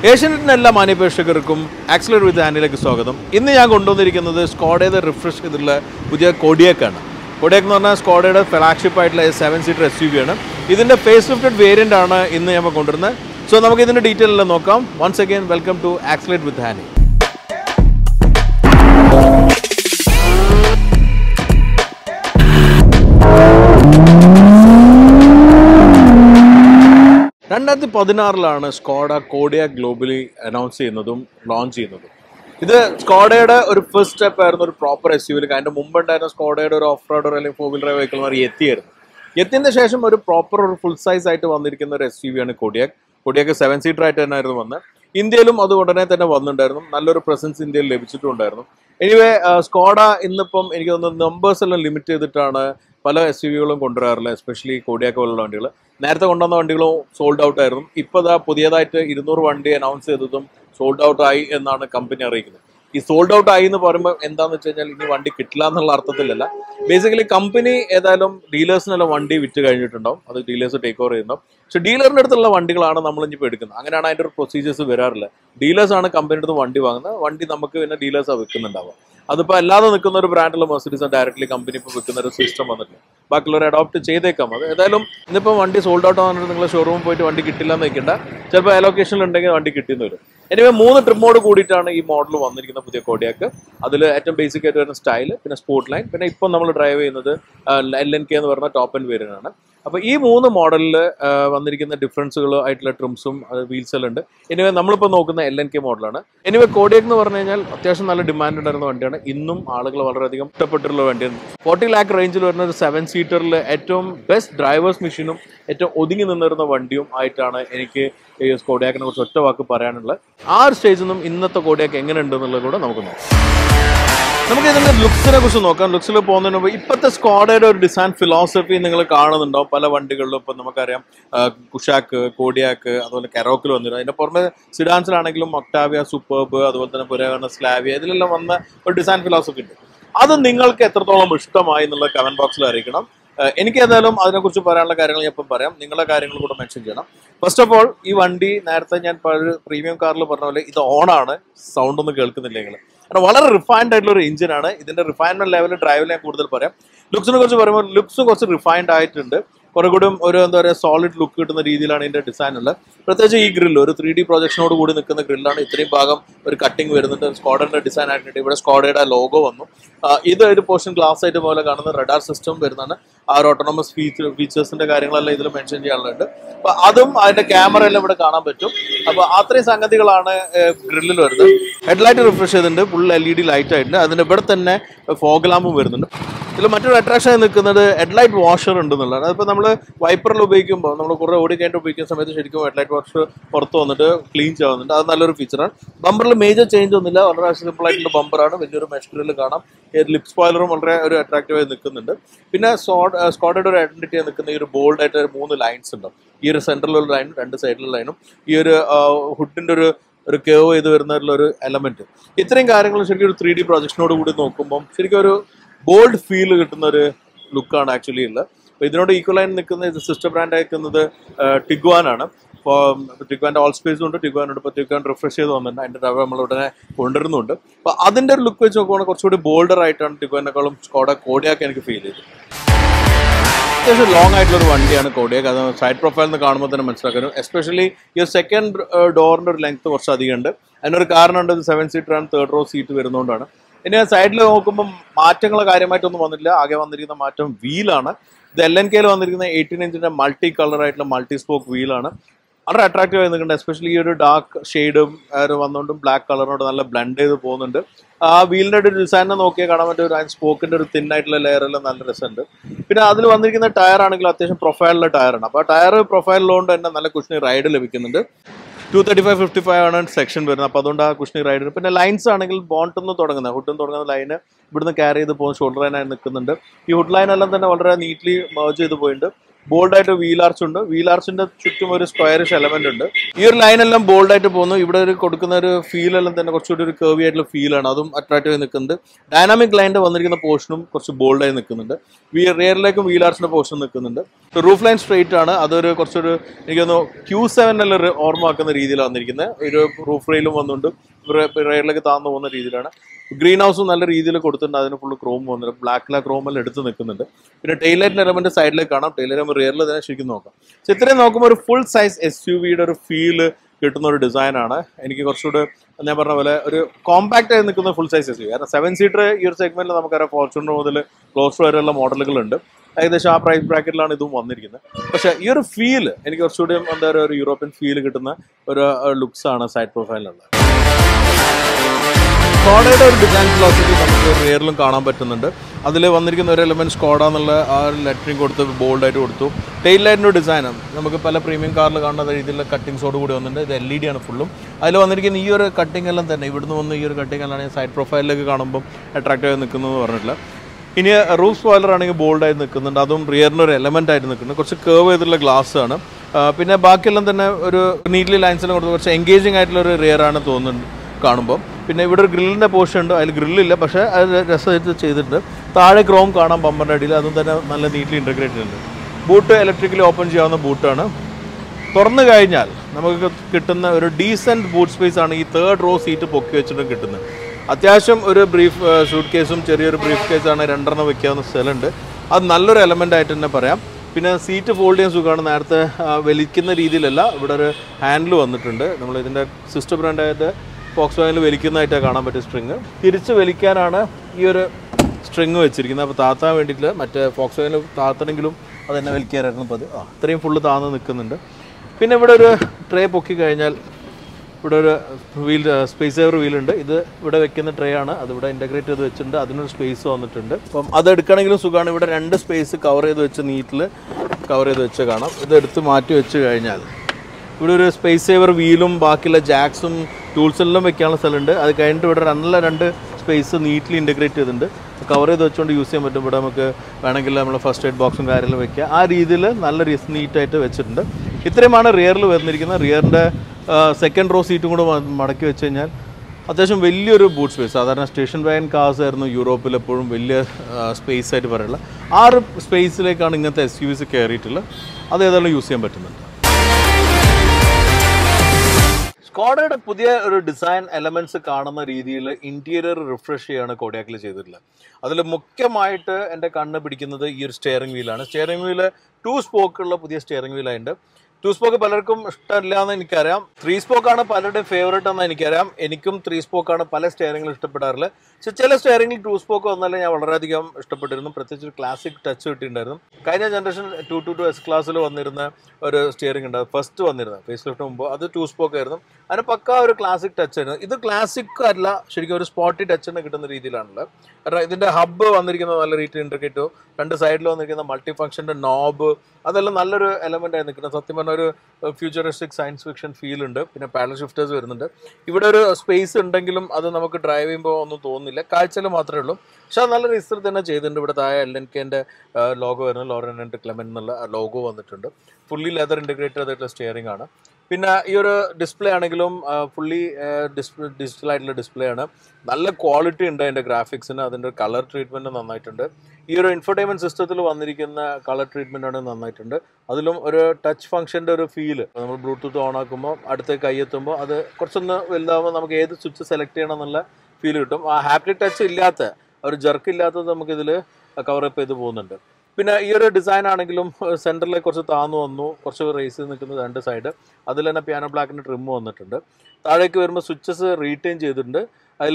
ഏഷ്യനെറ്റിന് എല്ലാ മാന്യപേക്ഷകർക്കും ആക്സിലർ വിത്ത് ഹാൻഡിലേക്ക് സ്വാഗതം ഇന്ന് ഞാൻ കൊണ്ടുവന്നിരിക്കുന്നത് സ്കോഡയുടെ റിഫ്രഷ് ചെയ്തിട്ടുള്ള പുതിയ കൊഡിയക്കാണ് കൊഡിയക്ക് എന്ന് പറഞ്ഞാൽ സ്കോഡയുടെ ഫ്ലാഗ്ഷിപ്പ് ആയിട്ടുള്ള seven seater S U V ആണ് ഇതിൻ്റെ ഫേസ് ലിഫ്റ്റഡ് വേരിയൻ്റ് ആണ് ഇന്ന് നമ്മൾ കൊണ്ടുവരുന്നത് സോ നമുക്ക് ഇതിൻ്റെ ഡീറ്റെയിൽ എല്ലാം നോക്കാം once again welcome to accelerate with handy രണ്ടായിരത്തി പതിനാറിലാണ് സ്കോഡ കോഡിയ ഗ്ലോബലി അനൗൺസ് ചെയ്യുന്നതും ലോഞ്ച് ചെയ്യുന്നതും ഇത് സ്കോഡയുടെ ഒരു ഫസ്റ്റ് സ്റ്റെപ്പ് ആയിരുന്നു ഒരു പ്രോപ്പർ എസ് യുവിൽ അതിന്റെ മുമ്പ് ഉണ്ടായിരുന്ന സ്കോഡയുടെ ഒരു ഓഫ് റോഡർ അല്ലെങ്കിൽ ഫോർ വീലർ വെഹിക്കിൾ മാറി എത്തിയായിരുന്നു എത്തിയതിന്റെ ശേഷം ഒരു പ്രോപ്പർ ഒരു ഫുൾ സൈസ് ആയിട്ട് വന്നിരിക്കുന്ന ഒരു എസ് യു വി ആണ് കൊഡിയാക്ക് കൊഡിയാക്ക് സെവൻ സീറ്റർ ആയിട്ട് തന്നെയായിരുന്നു വന്നത് ഇന്ത്യയിലും അത് ഉടനെ തന്നെ വന്നിട്ടുണ്ടായിരുന്നു നല്ലൊരു പ്രസൻസ് ഇന്ത്യയിൽ ലഭിച്ചിട്ടുണ്ടായിരുന്നു എനിവേ സ്കോഡ ഇന്നിപ്പം എനിക്ക് തോന്നുന്നു നമ്പേഴ്സ് എല്ലാം ലിമിറ്റ് ചെയ്തിട്ടാണ് പല എസ് യു വികളും കൊണ്ടുവരാറില്ല എസ്പെഷ്യലി കോഡിയാക്ക് പോലുള്ള വണ്ടികൾ നേരത്തെ കൊണ്ടുവന്ന വണ്ടികളും സോൾഡ് ഔട്ട് ആയിരുന്നു ഇപ്പോൾ ഇതാ പുതിയതായിട്ട് ഇരുന്നൂറ് വണ്ടി അനൗൺസ് ചെയ്തതും സോൾഡ് ഔട്ട് ആയി എന്നാണ് കമ്പനി അറിയിക്കുന്നത് ഈ സോൾഡ് ഔട്ട് ആയി എന്ന് പറയുമ്പോൾ എന്താണെന്ന് വെച്ച് കഴിഞ്ഞാൽ ഇനി വണ്ടി കിട്ടില്ല എന്നുള്ള അർത്ഥത്തിലല്ല ബേസിക്കലി കമ്പനി ഏതായാലും ഡീലേഴ്സിനെല്ലാം വണ്ടി വിറ്റ് കഴിഞ്ഞിട്ടുണ്ടാവും അത് ഡീലേഴ്സ് ടേക്ക് ഓവർ ചെയ്യുന്നുണ്ടാവും പക്ഷെ ഡീലറിന്റെ അടുത്തുള്ള വണ്ടികളാണ് നമ്മൾ ഇനിയിപ്പോൾ എടുക്കുന്നത് അങ്ങനെയാണ് അതിന്റെ ഒരു പ്രൊസീജിയേഴ്സ് വരാറില്ല ഡീലേഴ്സ് ആണ് കമ്പനിയുടെ അടുത്ത് വണ്ടി വാങ്ങുന്നത് വണ്ടി നമുക്ക് പിന്നെ ഡീലേഴ്സാണ് വെക്കുന്നുണ്ടാവുക അതിപ്പോൾ അല്ലാതെ നിൽക്കുന്ന ഒരു ബ്രാൻഡുള്ള മെർസിഡീസ് ഡയറക്റ്റ്ലി കമ്പനി ഇപ്പോൾ വെക്കുന്ന ഒരു സിസ്റ്റം വന്നിട്ടില്ല ബാക്കിയുള്ളവർ അഡോപ്റ്റ് ചെയ്തേക്കാം അത് ഏതായാലും ഇന്നിപ്പോൾ വണ്ടി സോൾഡ് ഔട്ട് ആണെന്ന് നിങ്ങൾ ഷോറൂമിൽ പോയിട്ട് വണ്ടി കിട്ടില്ല എന്ന് വെക്കണ്ട ചിലപ്പോൾ അലോക്കേഷനിൽ ഉണ്ടെങ്കിൽ വണ്ടി കിട്ടിയെന്ന് വരും എനിവേ മൂന്ന് ട്രിമ്മോട് കൂടിയിട്ടാണ് ഈ മോഡൽ വന്നിരിക്കുന്ന പുതിയ കോഡിയാക്ക് അതിൽ ഏറ്റവും ബേസിക് ആയിട്ട് വരുന്ന സ്റ്റൈൽ പിന്നെ സ്പോർട്ട് ലൈൻ പിന്നെ ഇപ്പം നമ്മൾ ഡ്രൈവ് ചെയ്യുന്നത് എൽ എൻ കെ എന്ന് പറഞ്ഞ ടോപ്പ് ആൻഡ് വേരിയൻ്റ് ആണ് അപ്പോൾ ഈ മൂന്ന് മോഡലിൽ വന്നിരിക്കുന്ന ഡിഫറൻസുകൾ ആയിട്ടുള്ള ട്രിംസും വീൽസ് എല്ലാം ഉണ്ട് എനിവേ നമ്മളിപ്പോൾ നോക്കുന്ന എൽ എൻ കെ മോഡലാണ് എനിവേ കോഡിയക് എന്ന് പറഞ്ഞു കഴിഞ്ഞാൽ അത്യാവശ്യം നല്ല ഡിമാൻഡ് ഉണ്ടായിരുന്ന വണ്ടിയാണ് ഇന്നും ആളുകൾ വളരെയധികം ഇഷ്ടപ്പെട്ടിട്ടുള്ള വണ്ടിയാണ് ഫോർട്ടി ലാക്ക് റേഞ്ചിൽ വരുന്ന ഒരു സെവൻ സീറ്ററിൽ ഏറ്റവും ബെസ്റ്റ് ഡ്രൈവേഴ്സ് മെഷീനും ഏറ്റവും ഒതുങ്ങി നിന്നിരുന്ന വണ്ടിയും ആയിട്ടാണ് എനിക്ക് ഈ കോഡിയാക്കിനെ കുറിച്ച് ഒറ്റ വാക്ക് പറയാനുള്ളത് ആ ഒരു സ്റ്റേജിൽ നിന്നും ഇന്നത്തെ കോഡിയാക്ക് എങ്ങനെ ഉണ്ടെന്നുള്ളത് കൂടെ നമുക്ക് നോക്കാം നമുക്ക് ഇതിന്റെ ലുക്സിനെ കുറിച്ച് നോക്കാം ലുക്സിൽ പോകുന്നതിന് മുമ്പ് ഇപ്പോഴത്തെ സ്ക്വാഡയുടെ ഒരു ഡിസൈൻ ഫിലോസഫി നിങ്ങൾ കാണുന്നുണ്ടാവും പല വണ്ടികളിലും ഇപ്പം നമുക്കറിയാം ആ, കുഷാക്ക് കോഡിയാക്ക് അതുപോലെ കെറോക്കിൽ വന്നിരുന്നു അതിന്റെ പുറമെ സിഡാൻസിലാണെങ്കിലും ഒക്ടാവിയ സൂപ്പർബ് അതുപോലെ തന്നെ പുരാതന സ്ലാവിയ ഇതിലെല്ലാം വന്ന ഒരു ഡിസൈൻ ഫിലോസഫി ഉണ്ട് അത് നിങ്ങൾക്ക് എത്രത്തോളം ഇഷ്ടമായി എന്നുള്ള കമന്റ് ബോക്സിൽ അറിയിക്കണം ആ, എനിക്ക് ഏതായാലും അതിനെക്കുറിച്ച് പറയാനുള്ള കാര്യങ്ങൾ ഞാൻ ഇപ്പം പറയാം നിങ്ങളുടെ കാര്യങ്ങൾ കൂടെ മെൻഷൻ ചെയ്യണം ഫസ്റ്റ് ഓഫ് ഓൾ ഈ വണ്ടി നേരത്തെ ഞാൻ പ്രീമിയം കാറിൽ പറഞ്ഞ പോലെ ഇത് ഓണാണ് സൗണ്ട് ഒന്നും കേൾക്കുന്നില്ല നിങ്ങൾ കാരണം വളരെ റിഫൈൻഡ് ആയിട്ടുള്ള ഒരു എഞ്ചിനാണ് ഇതിന്റെ റിഫൈൻമെന്റ് ലെവൽ ഡ്രൈവിൽ ഞാൻ കൂടുതൽ പറയാം ലുക്സിനെ കുറിച്ച് പറയുമ്പോൾ ലുക്സും കുറച്ച് റിഫൈൻഡ് ആയിട്ടുണ്ട് കുറെ കൂടി ഒരു എന്താ പറയുക സോളിഡ് ലുക്ക് കിട്ടുന്ന രീതിയിലാണ് ഇതിന്റെ ഡിസൈൻ ഉള്ളത് പ്രത്യേകിച്ച് ഈ ഗ്രില്ല് ഒരു ത്രീ ഡി പ്രൊജക്ഷനോട് കൂടി നിൽക്കുന്ന ഗ്രില്ലാണ് ഇത്രയും ഭാഗം ഒരു കട്ടിങ് വരുന്നുണ്ട് സ്കോഡറിന്റെ ഡിസൈൻ ആയിട്ടുണ്ട് ഇവിടെ സ്കോഡയുടെ ലോഗോ വന്നു ആ, ഇത് ഒരു പോർഷൻ ഗ്ലാസ് ആയിട്ട് പോലെ കാണുന്ന റഡാർ സിസ്റ്റം വരുന്നതാണ് ആ ഒരു ഓട്ടോണമസ് ഫീച്ചർ ഫീച്ചേഴ്സിന്റെ കാര്യങ്ങളെല്ലാം ഇതിൽ മെൻഷൻ ചെയ്യാനുള്ളത് അപ്പൊ അതും അതിന്റെ ക്യാമറ എല്ലാം ഇവിടെ കാണാൻ പറ്റും അപ്പൊ അത്രയും സംഗതികളാണ് ഗ്രില്ലിൽ വരുന്നത് ഹെഡ്ലൈറ്റ് റിഫ്രഷ് ചെയ്തിട്ടുണ്ട് full L E D light ആയിട്ടുണ്ട് അതിന് ഇവിടെ തന്നെ ഫോഗ് ലാമ്പും വരുന്നുണ്ട് ഇതിൽ മറ്റൊരു അട്രാക്ഷൻ നിൽക്കുന്നത് ഹെഡ്ലൈറ്റ് വാഷർ ഉണ്ട് എന്നുള്ളതാണ് അതിപ്പോൾ നമ്മൾ വൈപ്പറിൽ ഉപയോഗിക്കുമ്പോൾ നമ്മൾ കുറേ ഓടി കഴിഞ്ഞിട്ട് ഉപയോഗിക്കുന്ന സമയത്ത് ശരിക്കും ഹെഡ്ലൈറ്റ് വാഷർ പുറത്ത് വന്നിട്ട് ക്ലീൻ ചെയ്യുന്നുണ്ട് അത് നല്ലൊരു ഫീച്ചറാണ് ബമ്പറിൽ മേജർ ചേഞ്ച് ഒന്നുമില്ല വളരെ സിമ്പിൾ ആയിട്ടുള്ള ബമ്പറാണ് വലിയൊരു മെഷീനിൽ കാണാം ഈ ലിപ് സ്പോയിലറും വളരെ ഒരു അട്രാക്റ്റീവായി നിൽക്കുന്നുണ്ട് പിന്നെ സ്കോഡയുടെ ഒരു ഐഡന്റിറ്റി നിൽക്കുന്ന ഈ ഒരു ബോൾഡ് ആയിട്ട് ഒരു മൂന്ന് ലൈൻസ് ഉണ്ട് ഈ ഒരു സെൻട്രലുള്ള ലൈനും രണ്ട് സൈഡിലുള്ള ലൈനും ഈ ഒരു ഹുഡിന്റെ ഒരു ഒരു കേവ് ചെയ്ത് വരുന്നതിലുള്ള ഒരു എലമെന്റ് ഇത്രയും കാര്യങ്ങൾ ശരിക്കും ഒരു ത്രീ ഡി പ്രൊജക്ഷനോട് കൂടി നോക്കുമ്പോൾ ശരിക്കും ഒരു ബോൾഡ് ഫീൽ കിട്ടുന്ന ഒരു ലുക്കാണ് ആക്ച്വലി ഉള്ളത് അപ്പോൾ ഇതിനോട് ഈക്വൽ ആയി നിൽക്കുന്ന ഇത് സിസ്റ്റർ ബ്രാൻഡ് അയക്കുന്നത് ടിഗ്വാൻ ആണ് ഇപ്പോൾ ടിഗ്വാൻ്റെ ഓൾ സ്പേസും ഉണ്ട് ടിഗ്വാൻ ഉണ്ട് ഇപ്പോൾ ടിഗ്വാൻ റിഫ്രഷ് ചെയ്ത് വന്നിട്ടുണ്ട് അതിൻ്റെ ഡ്രൈവർ നമ്മൾ ഉടനെ കൊണ്ടുവരുന്നുണ്ട് അപ്പോൾ അതിൻ്റെ ഒരു ലുക്ക് വെച്ച് നോക്കുവാണെങ്കിൽ കുറച്ചുകൂടി ബോൾഡർ ആയിട്ടാണ് ടിഗ്വാനേക്കാളും സ്കോഡ കോഡിയാക്കി എനിക്ക് ഫീൽ ചെയ്തത് അത്യാവശ്യം ലോങ് ആയിട്ടുള്ള ഒരു വണ്ടിയാണ് കോഡിയാക്ക് അത് സൈഡ് പ്രൊഫൈൽ എന്ന് കാണുമ്പോൾ തന്നെ മനസ്സിലാക്കുന്നു എസ്പെഷ്യലി ഈ സെക്കൻഡ് ഡോറിന്റെ ഒരു ലെങ്ത് കുറച്ച് അധികം ഉണ്ട് അതിനൊരു കാരണമുണ്ട് ഇത് സെവൻ സീറ്റർ ആണ് തേർഡ് റോ സീറ്റ് വരുന്നതുകൊണ്ടാണ് ഇനി സൈഡിൽ നോക്കുമ്പോൾ മാറ്റങ്ങൾ കാര്യമായിട്ടൊന്നും വന്നില്ല ആകെ വന്നിരിക്കുന്ന മാറ്റം വീലാണ് ഇത് എൽ എൻ കെയിൽ വന്നിരിക്കുന്ന എയ്റ്റീൻ ഇഞ്ചിന്റെ മൾട്ടി കളർ ആയിട്ടുള്ള മൾട്ടി സ്പോക്ക് വീലാണ് വളരെ അട്രാക്റ്റീവ് ആയി നിൽക്കുന്നുണ്ട് എസ്പെഷ്യലി ഈ ഒരു ഡാർക്ക് ഷെയ്ഡും വന്നുകൊണ്ടും ബ്ലാക്ക് കളറിനോട് നല്ല ബ്ലെൻഡ് ചെയ്ത് പോകുന്നുണ്ട് ആ വീലിന്റെ ഒരു ഡിസൈനെ നോക്കിയാൽ കാണാൻ പറ്റും ഒരു സ്പോക്കിന്റെ ഒരു തിൻ ആയിട്ടുള്ള ലെയർ എല്ലാം നല്ല രസമുണ്ട് പിന്നെ അതിൽ വന്നിരിക്കുന്ന ടയർ ആണെങ്കിൽ അത്യാവശ്യം പ്രൊഫൈലിലെ ടയറാണ് അപ്പോൾ ആ ടയർ പ്രൊഫൈലിലുകൊണ്ട് തന്നെ നല്ല കുഷണി റൈഡ് ലഭിക്കുന്നുണ്ട് two thirty five fifty five ആണ് സെക്ഷൻ വരുന്നത് അപ്പോൾ അതുകൊണ്ട് ആ കുഷണി റൈഡിന് പിന്നെ ലൈൻസ് ആണെങ്കിൽ ബോണ്ടിൽ നിന്ന് തുടങ്ങുന്നത് ഹുഡിൽ നിന്ന് തുടങ്ങുന്ന ലൈന് ഇവിടുന്ന് ക്യാരി ചെയ്ത് പോകുന്ന ഷോൾഡർ ലൈനായി നിൽക്കുന്നുണ്ട് ഈ ഹുഡ് ലൈൻ എല്ലാം തന്നെ വളരെ നീറ്റ്ലി മേർജ് ചെയ്ത് പോയിട്ടുണ്ട് ബോൾഡ് ആയിട്ട് വീൽ ആർച്ച് ഉണ്ട് വീൽ ആർച്ചിന്റെ ചുറ്റും ഒരു സ്ക്വയറിഷ് എലമെന്റ് ഉണ്ട് ഈ ഒരു ലൈൻ എല്ലാം ബോൾഡ് ആയിട്ട് പോകുന്നു ഇവിടെ ഒരു കൊടുക്കുന്ന ഒരു ഫീൽ എല്ലാം തന്നെ കുറച്ചുകൂടി ഒരു കേവി ആയിട്ടുള്ള ഫീൽ ആണ് അതും അട്രാക്റ്റീവ് ആയി നിൽക്കുന്നുണ്ട് ഡൈനാമിക് ലൈനിന്റെ വന്നിരിക്കുന്ന പോർഷനും കുറച്ച് ബോൾഡ് ആയി നിൽക്കുന്നുണ്ട് വീ റിയറിലേക്കും വീൽ ആർച്ചിന്റെ പോർഷൻ നിൽക്കുന്നുണ്ട് റൂഫ് ലൈൻ സ്ട്രെയിറ്റ് ആണ് അതൊരു കുറച്ചൊരു എനിക്ക് തോന്നുന്നു ക്യൂ സെവൻ എല്ലാം ഓർമ്മ ആക്കുന്ന രീതിയിലാണ് വന്നിരിക്കുന്നത് ഒരു റൂഫ് റെയിലും വന്നുകൊണ്ട് റെയറിലേക്ക് താന്നു പോകുന്ന രീതിയിലാണ് ഗ്രീൻ ഹൗസും നല്ല രീതിയിൽ കൊടുത്തിട്ടുണ്ട് അതിന് ഫുള്ള് ക്രോം വന്നിട്ട് ബ്ലാക്കിലെ ക്രോം എല്ലാം എടുത്ത് നിൽക്കുന്നുണ്ട് പിന്നെ ടൈലൈറ്റിന്റെ എലമെന്റ് സൈഡിലേക്ക് കാണാം ടൈലൈറ്റ് റിയറിൽ തന്നെ ശരിക്കും നോക്കാം പക്ഷെ ഇത്രയും നോക്കുമ്പോൾ ഒരു ഫുൾ സൈസ് എസ് യു വിയുടെ ഒരു ഫീല് കിട്ടുന്ന ഒരു ഡിസൈൻ ആണ് എനിക്ക് കുറച്ചുകൂടെ ഞാൻ പറഞ്ഞ പോലെ ഒരു കോമ്പാക്ട് ആയി നിൽക്കുന്ന ഫുൾ സൈസ് എസ് യു കാരണം സെവൻ സീറ്റർ ഈ ഒരു സെഗ്മെന്റിൽ നമുക്കറിയാം ഫോർച്യൂണർ മുതൽ ക്ലോസ് വരെയുള്ള മോഡലുകളുണ്ട് ഏകദേശം ആ പ്രൈസ് ബ്രാക്കറ്റിലാണ് ഇതും വന്നിരിക്കുന്നത് പക്ഷെ ഈ ഒരു ഫീൽ എനിക്ക് കുറച്ചുകൂടി എന്താ പറയുക ഒരു യൂറോപ്യൻ ഫീൽ കിട്ടുന്ന ഒരു ലുക്സ് ആണ് സൈഡ് പ്രൊഫൈലിനുള്ളത് സ്കോഡയുടെ ഒരു ഡിസൈൻ ഫിലോസഫി നമുക്ക് റിയറിലും കാണാൻ പറ്റുന്നുണ്ട് അതിൽ വന്നിരിക്കുന്ന ഒരു എലമെന്റ് സ്കോഡ എന്നുള്ള ആ ഒരു ലെറ്ററിങ് കൊടുത്ത് ബോൾഡായിട്ട് കൊടുത്തു ടെയിൽ ലൈറ്റിൻ്റെ ഡിസൈനും നമുക്ക് പല പ്രീമിയം കാറിൽ കാണുന്ന രീതിയിലുള്ള കട്ടിങ്സോട് കൂടി വന്നിട്ടുണ്ട് ഇത് എൽ ഇ ഡി ആണ് ഫുള്ളും അതിൽ വന്നിരിക്കുന്ന ഈ ഒരു കട്ടിങ് എല്ലാം തന്നെ ഇവിടുന്ന് വന്ന് ഈ ഒരു കട്ടിങ് എല്ലാം സൈഡ് പ്രൊഫൈലിലേക്ക് കാണുമ്പോൾ അട്രാക്റ്റീവ് ആയി നിൽക്കുന്നതെന്ന് പറഞ്ഞിട്ടില്ല ഇനി റൂഫ് സ്പോയിലർ ആണെങ്കിൽ ബോൾഡായി നിൽക്കുന്നുണ്ട് അതും റിയറിന് ഒരു എലമെന്റ് ആയിട്ട് നിൽക്കുന്നുണ്ട് കുറച്ച് കേവ് ചെയ്തിട്ടുള്ള ഗ്ലാസ് ആണ് ആ, പിന്നെ ബാക്കിയെല്ലാം തന്നെ ഒരു നീറ്റ്ലി ലൈൻസിലും കൊടുത്ത് കുറച്ച് എൻഗേജിങ് ആയിട്ടുള്ള ഒരു റിയർ ആണ് തോന്നുന്നുണ്ട് കാണുമ്പോൾ പിന്നെ ഇവിടെ ഒരു ഗ്രില്ലിൻ്റെ പോർഷൻ ഉണ്ട് അതിൽ ഗ്രില്ലില്ല പക്ഷേ അത് രസമായിട്ട് ചെയ്തിട്ടുണ്ട് താഴെ ക്രോം കാണാം ബമ്പറിൻ്റെ അടിയിൽ അതും തന്നെ നല്ല നീറ്റ്ലി ഇൻറ്റഗ്രേറ്റഡ് ഉണ്ട് ബൂട്ട് ഇലക്ട്രിക്കലി ഓപ്പൺ ചെയ്യാവുന്ന ബൂട്ടാണ് തുറന്നു കഴിഞ്ഞാൽ നമുക്ക് കിട്ടുന്ന ഒരു ഡീസൻറ്റ് ബൂട്ട് സ്പേസ് ആണ് ഈ തേർഡ് റോ സീറ്റ് പൊക്കി വെച്ചിട്ട് കിട്ടുന്നത് അത്യാവശ്യം ഒരു ബ്രീഫ് ഷൂട്ട് കേസും ചെറിയൊരു ബ്രീഫ് കേസാണ് രണ്ടെണ്ണം വെക്കാവുന്ന സ്ഥലമുണ്ട് അത് നല്ലൊരു എലമെൻ്റ് ആയിട്ട് തന്നെ പറയാം പിന്നെ സീറ്റ് ഫോൾഡ് ചെയ്യാൻ സുഖമാണ് നേരത്തെ ആ, വലിക്കുന്ന രീതിയിലല്ല ഇവിടെ ഒരു ഹാൻഡിൽ വന്നിട്ടുണ്ട് നമ്മൾ ഇതിൻ്റെ സിസ്റ്റർ ബ്രാൻഡായിട്ട് ഫോക്സ് വാഗനിൽ വലിക്കുന്നതായിട്ടാണ് കാണാൻ പറ്റിയ സ്ട്രിങ് തിരിച്ച് വലിക്കാനാണ് ഈ ഒരു സ്ട്രിങ് വെച്ചിരിക്കുന്നത് അപ്പോൾ താത്താൻ വേണ്ടിയിട്ട് മറ്റേ ഫോക്സ് വാഗനിൽ താത്തണെങ്കിലും അത് തന്നെ വലിക്കാനായിരുന്നു പതി ആ ഇത്രയും ഫുള്ള് താന്ന് നിൽക്കുന്നുണ്ട് പിന്നെ ഇവിടെ ഒരു ട്രേ പൊക്കി കഴിഞ്ഞാൽ ഇവിടെ ഒരു വീൽ സ്പേസ് സേവർ വീൽ ഉണ്ട് ഇത് ഇവിടെ വെക്കുന്ന ട്രേ ആണ് അത് ഇവിടെ ഇൻ്റഗ്രേറ്റ് ചെയ്ത് വെച്ചിട്ടുണ്ട് അതിനൊരു സ്പേസ് വന്നിട്ടുണ്ട് അപ്പം അത് എടുക്കണമെങ്കിലും സുഖമാണ് ഇവിടെ രണ്ട് സ്പേസ് കവർ ചെയ്ത് വെച്ച് നീറ്റിൽ കവർ ചെയ്ത് വെച്ച് കാണാം ഇത് എടുത്ത് മാറ്റി വെച്ച് കഴിഞ്ഞാൽ ഇവിടെ ഒരു സ്പേസ് സേവർ വീലും ബാക്കിയുള്ള ജാക്സും ടൂൾസ് എല്ലാം വെക്കാനുള്ള സ്ഥലമുണ്ട് അത് കഴിഞ്ഞിട്ട് ഇവിടെ നല്ല രണ്ട് സ്പേസ് നീറ്റ്ലി ഇൻറ്റഗ്രേറ്റ് ചെയ്തിട്ടുണ്ട് കവർ ചെയ്ത് വെച്ചുകൊണ്ട് യൂസ് ചെയ്യാൻ പറ്റും ഇവിടെ നമുക്ക് വേണമെങ്കിൽ നമ്മൾ ഫസ്റ്റ് എയ്ഡ് ബോക്സും കാര്യങ്ങളും വെക്കുക ആ രീതിയിൽ നല്ല രീ നീറ്റായിട്ട് വെച്ചിട്ടുണ്ട് ഇത്രയുമാണ് റിയറിൽ വന്നിരിക്കുന്നത് റിയറിൻ്റെ സെക്കൻഡ് റോ സീറ്റും കൂടെ മ- മടക്കി വെച്ച് കഴിഞ്ഞാൽ അത്യാവശ്യം വലിയൊരു ബൂട്ട് സ്പേസ് സാധാരണ സ്റ്റേഷൻ വാഗൻ കാർസ് ആയിരുന്നു യൂറോപ്പിൽ എപ്പോഴും വലിയ സ്പേസ് ആയിട്ട് പറയുള്ളത് ആ ഒരു സ്പേസിലേക്കാണ് ഇങ്ങനത്തെ എസ് യു വിസ് കയറിയിട്ടുള്ളത് അത് ഏതായാലും യൂസ് ചെയ്യാൻ പറ്റുന്നുണ്ട് സ്കോഡയുടെ പുതിയ ഒരു ഡിസൈൻ എലമെന്റ്സ് കാണുന്ന രീതിയിൽ ഇന്റീരിയർ റിഫ്രഷ് ചെയ്യാണ് കോഡിയാക്കിൽ ചെയ്തിട്ടുള്ളത് അതിൽ മുഖ്യമായിട്ട് എൻ്റെ കണ്ണ് പിടിക്കുന്നത് ഈ ഒരു സ്റ്റിയറിംഗ് വീലാണ് സ്റ്റിയറിംഗ് വീല് ടു സ്പോക്കുള്ള പുതിയ സ്റ്റിയറിംഗ് വീലായിട്ട് ടു സ്പോക്ക് പലർക്കും ഇഷ്ടമില്ല എന്ന് എനിക്കറിയാം ത്രീ സ്പോക്കാണ് പലരുടെയും ഫേവറേറ്റ് എന്ന് എനിക്കറിയാം എനിക്കും ത്രീ സ്പോക്കാണ് പല സ്റ്റിയറിംഗിലും ഇഷ്ടപ്പെടാറില്ല പക്ഷെ ചില സ്റ്റിയറിംഗിൽ ടു സ്പോക്ക് വന്നാലേ ഞാൻ വളരെയധികം ഇഷ്ടപ്പെട്ടിരുന്നു പ്രത്യേകിച്ച് ഒരു ക്ലാസിക് ടച്ച് കിട്ടിയിട്ടുണ്ടായിരുന്നു കഴിഞ്ഞ generation two two two S ക്ലാസ്സിൽ വന്നിരുന്ന ഒരു സ്റ്റിയറിംഗ് ഉണ്ട് ഫസ്റ്റ് വന്നിരുന്നത് ഫേസ് ലിഫ്റ്റ് മുമ്പ് അത് ടു സ്പോക്ക് ആയിരുന്നു അതിന് പക്ക ഒരു ക്ലാസിക് ടച്ച് ആയിരുന്നു ഇത് ക്ലാസിക് അല്ല ശരിക്കും ഒരു സ്പോട്ടി ടച്ച് തന്നെ കിട്ടുന്ന രീതിയിലാണുള്ളത് കാരണം ഇതിന്റെ ഹബ്ബ് വന്നിരിക്കുന്നത് നല്ല രീതിയിൽ ഇൻട്രിക്കേറ്റോ രണ്ട് സൈഡിൽ വന്നിരിക്കുന്ന മൾട്ടി ഫംഗ്ഷന്റെ നോബ് അതെല്ലാം നല്ലൊരു എലമെന്റ് ആയി നിൽക്കുന്നത് സത്യം പറഞ്ഞ ഒരു ഫ്യൂച്ചറിസ്റ്റിക് സയൻസ് ഫിക്ഷൻ ഫീൽ ഉണ്ട് പിന്നെ പാഡൽ ഷിഫ്റ്റേഴ്സ് വരുന്നുണ്ട് ഇവിടെ ഒരു സ്പേസ് ഉണ്ടെങ്കിലും അത് നമുക്ക് ഡ്രൈവ് ചെയ്യുമ്പോൾ ഒന്നും തോന്നുന്നില്ല കാഴ്ചയിൽ മാത്രമേ ഉള്ളൂ പക്ഷെ അത് നല്ല രീതിയിൽ തന്നെ ചെയ്തിട്ടുണ്ട് ഇവിടെ താഴെ എൽ എൻ കെൻ്റെ ലോഗോ വരുന്നത് ലോറൻ ആൻഡ് ക്ലെമൻ എന്നുള്ള ലോഗോ വന്നിട്ടുണ്ട് ഫുള്ളി ലെതർ ഇൻറ്റഗ്രേറ്റ് ചെയ്തിട്ടുള്ള സ്റ്റിയറിംഗ് ആണ് പിന്നെ ഈ ഒരു ഡിസ്പ്ലേ ആണെങ്കിലും ഫുള്ളി ഡിസ്പ്ലേ ഡിജിറ്റൽ ആയിട്ടുള്ള ഡിസ്പ്ലേ ആണ് നല്ല ക്വാളിറ്റി ഉണ്ട് അതിൻ്റെ ഗ്രാഫിക്സിന് അതിൻ്റെ കളർ ട്രീറ്റ്മെൻറ്റ് നന്നായിട്ടുണ്ട് ഈ ഒരു ഇൻഫർടൈൻമെൻറ്റ് സിസ്റ്റത്തിൽ വന്നിരിക്കുന്ന കളർ ട്രീറ്റ്മെൻ്റ് ആണ് നന്നായിട്ടുണ്ട് അതിലും ഒരു ടച്ച് ഫംഗ്ഷൻ്റെ ഒരു ഫീല് നമ്മൾ ബ്ലൂടൂത്ത് ഓൺ ആക്കുമ്പോൾ അടുത്തേക്ക് കൈ എത്തുമ്പോൾ അത് കുറച്ചൊന്ന് വലുതാകുമ്പോൾ നമുക്ക് ഏത് സ്വിച്ച് സെലക്ട് ചെയ്യണം എന്നുള്ള ഫീൽ കിട്ടും ആ ഹാപ്റ്റിക് ടച്ച് ഇല്ലാത്ത ഒരു ജർക്ക് ഇല്ലാത്തത് നമുക്കിതിൽ കവർ അപ്പ് ചെയ്ത് പോകുന്നുണ്ട് പിന്നെ ഈ ഒരു ഡിസൈൻ ആണെങ്കിലും സെൻറ്ററിലേക്ക് കുറച്ച് താന്നു വന്നു കുറച്ച് റേസ് നിൽക്കുന്ന രണ്ട് സൈഡ് അതിൽ തന്നെ പിയാനോ ബ്ലാക്കിൻ്റെ ട്രിം വന്നിട്ടുണ്ട് താഴേക്ക് വരുമ്പോൾ സ്വിച്ചസ് റീറ്റെയിൻ ചെയ്തിട്ടുണ്ട് അതിൽ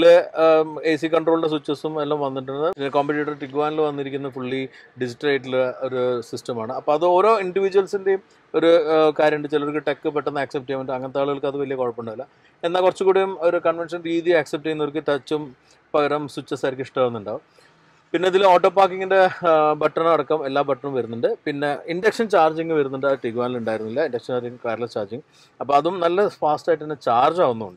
എ സി കൺട്രോളിൻ്റെ സ്വിച്ചസും എല്ലാം വന്നിട്ടുണ്ട് പിന്നെ കോമ്പറ്റീറ്റർ ടിഗ്വാനിൽ വന്നിരിക്കുന്ന ഫുള്ളി ഡിജിറ്റൽ ആയിട്ടുള്ള ഒരു സിസ്റ്റമാണ് അപ്പോൾ അത് ഓരോ ഇൻഡിവിജ്വൽസിൻ്റെയും ഒരു ആ, കാര്യമുണ്ട് ചിലർക്ക് ടെക്ക് പെട്ടെന്ന് ആക്സെപ്റ്റ് ചെയ്യാൻ പറ്റും അങ്ങനത്തെ ആളുകൾക്ക് അത് വലിയ കുഴപ്പമുണ്ടാവില്ല എന്നാൽ കുറച്ചുകൂടിയും ഒരു കൺവെൻഷൻ രീതി ആക്സെപ്റ്റ് ചെയ്യുന്നവർക്ക് ടച്ചും പകരം സ്വിച്ചസ് ആയിരിക്കും ഇഷ്ടമാകുന്നുണ്ടാവും പിന്നെ ഇതിൽ ഓട്ടോ പാർക്കിങ്ങിന്റെ ബട്ടൺ അടക്കം എല്ലാ ബട്ടണും വരുന്നുണ്ട് പിന്നെ ഇൻഡക്ഷൻ ചാർജിങ് വരുന്നുണ്ട് അത് ടിഗ്വാനിൽ ഉണ്ടായിരുന്നില്ല ഇൻഡക്ഷൻ ചാർജിങ് വയർലെസ് ചാർജിങ് അപ്പോൾ അതും നല്ല ഫാസ്റ്റ് ആയിട്ട് തന്നെ ചാർജ് ആവുന്നുണ്ട്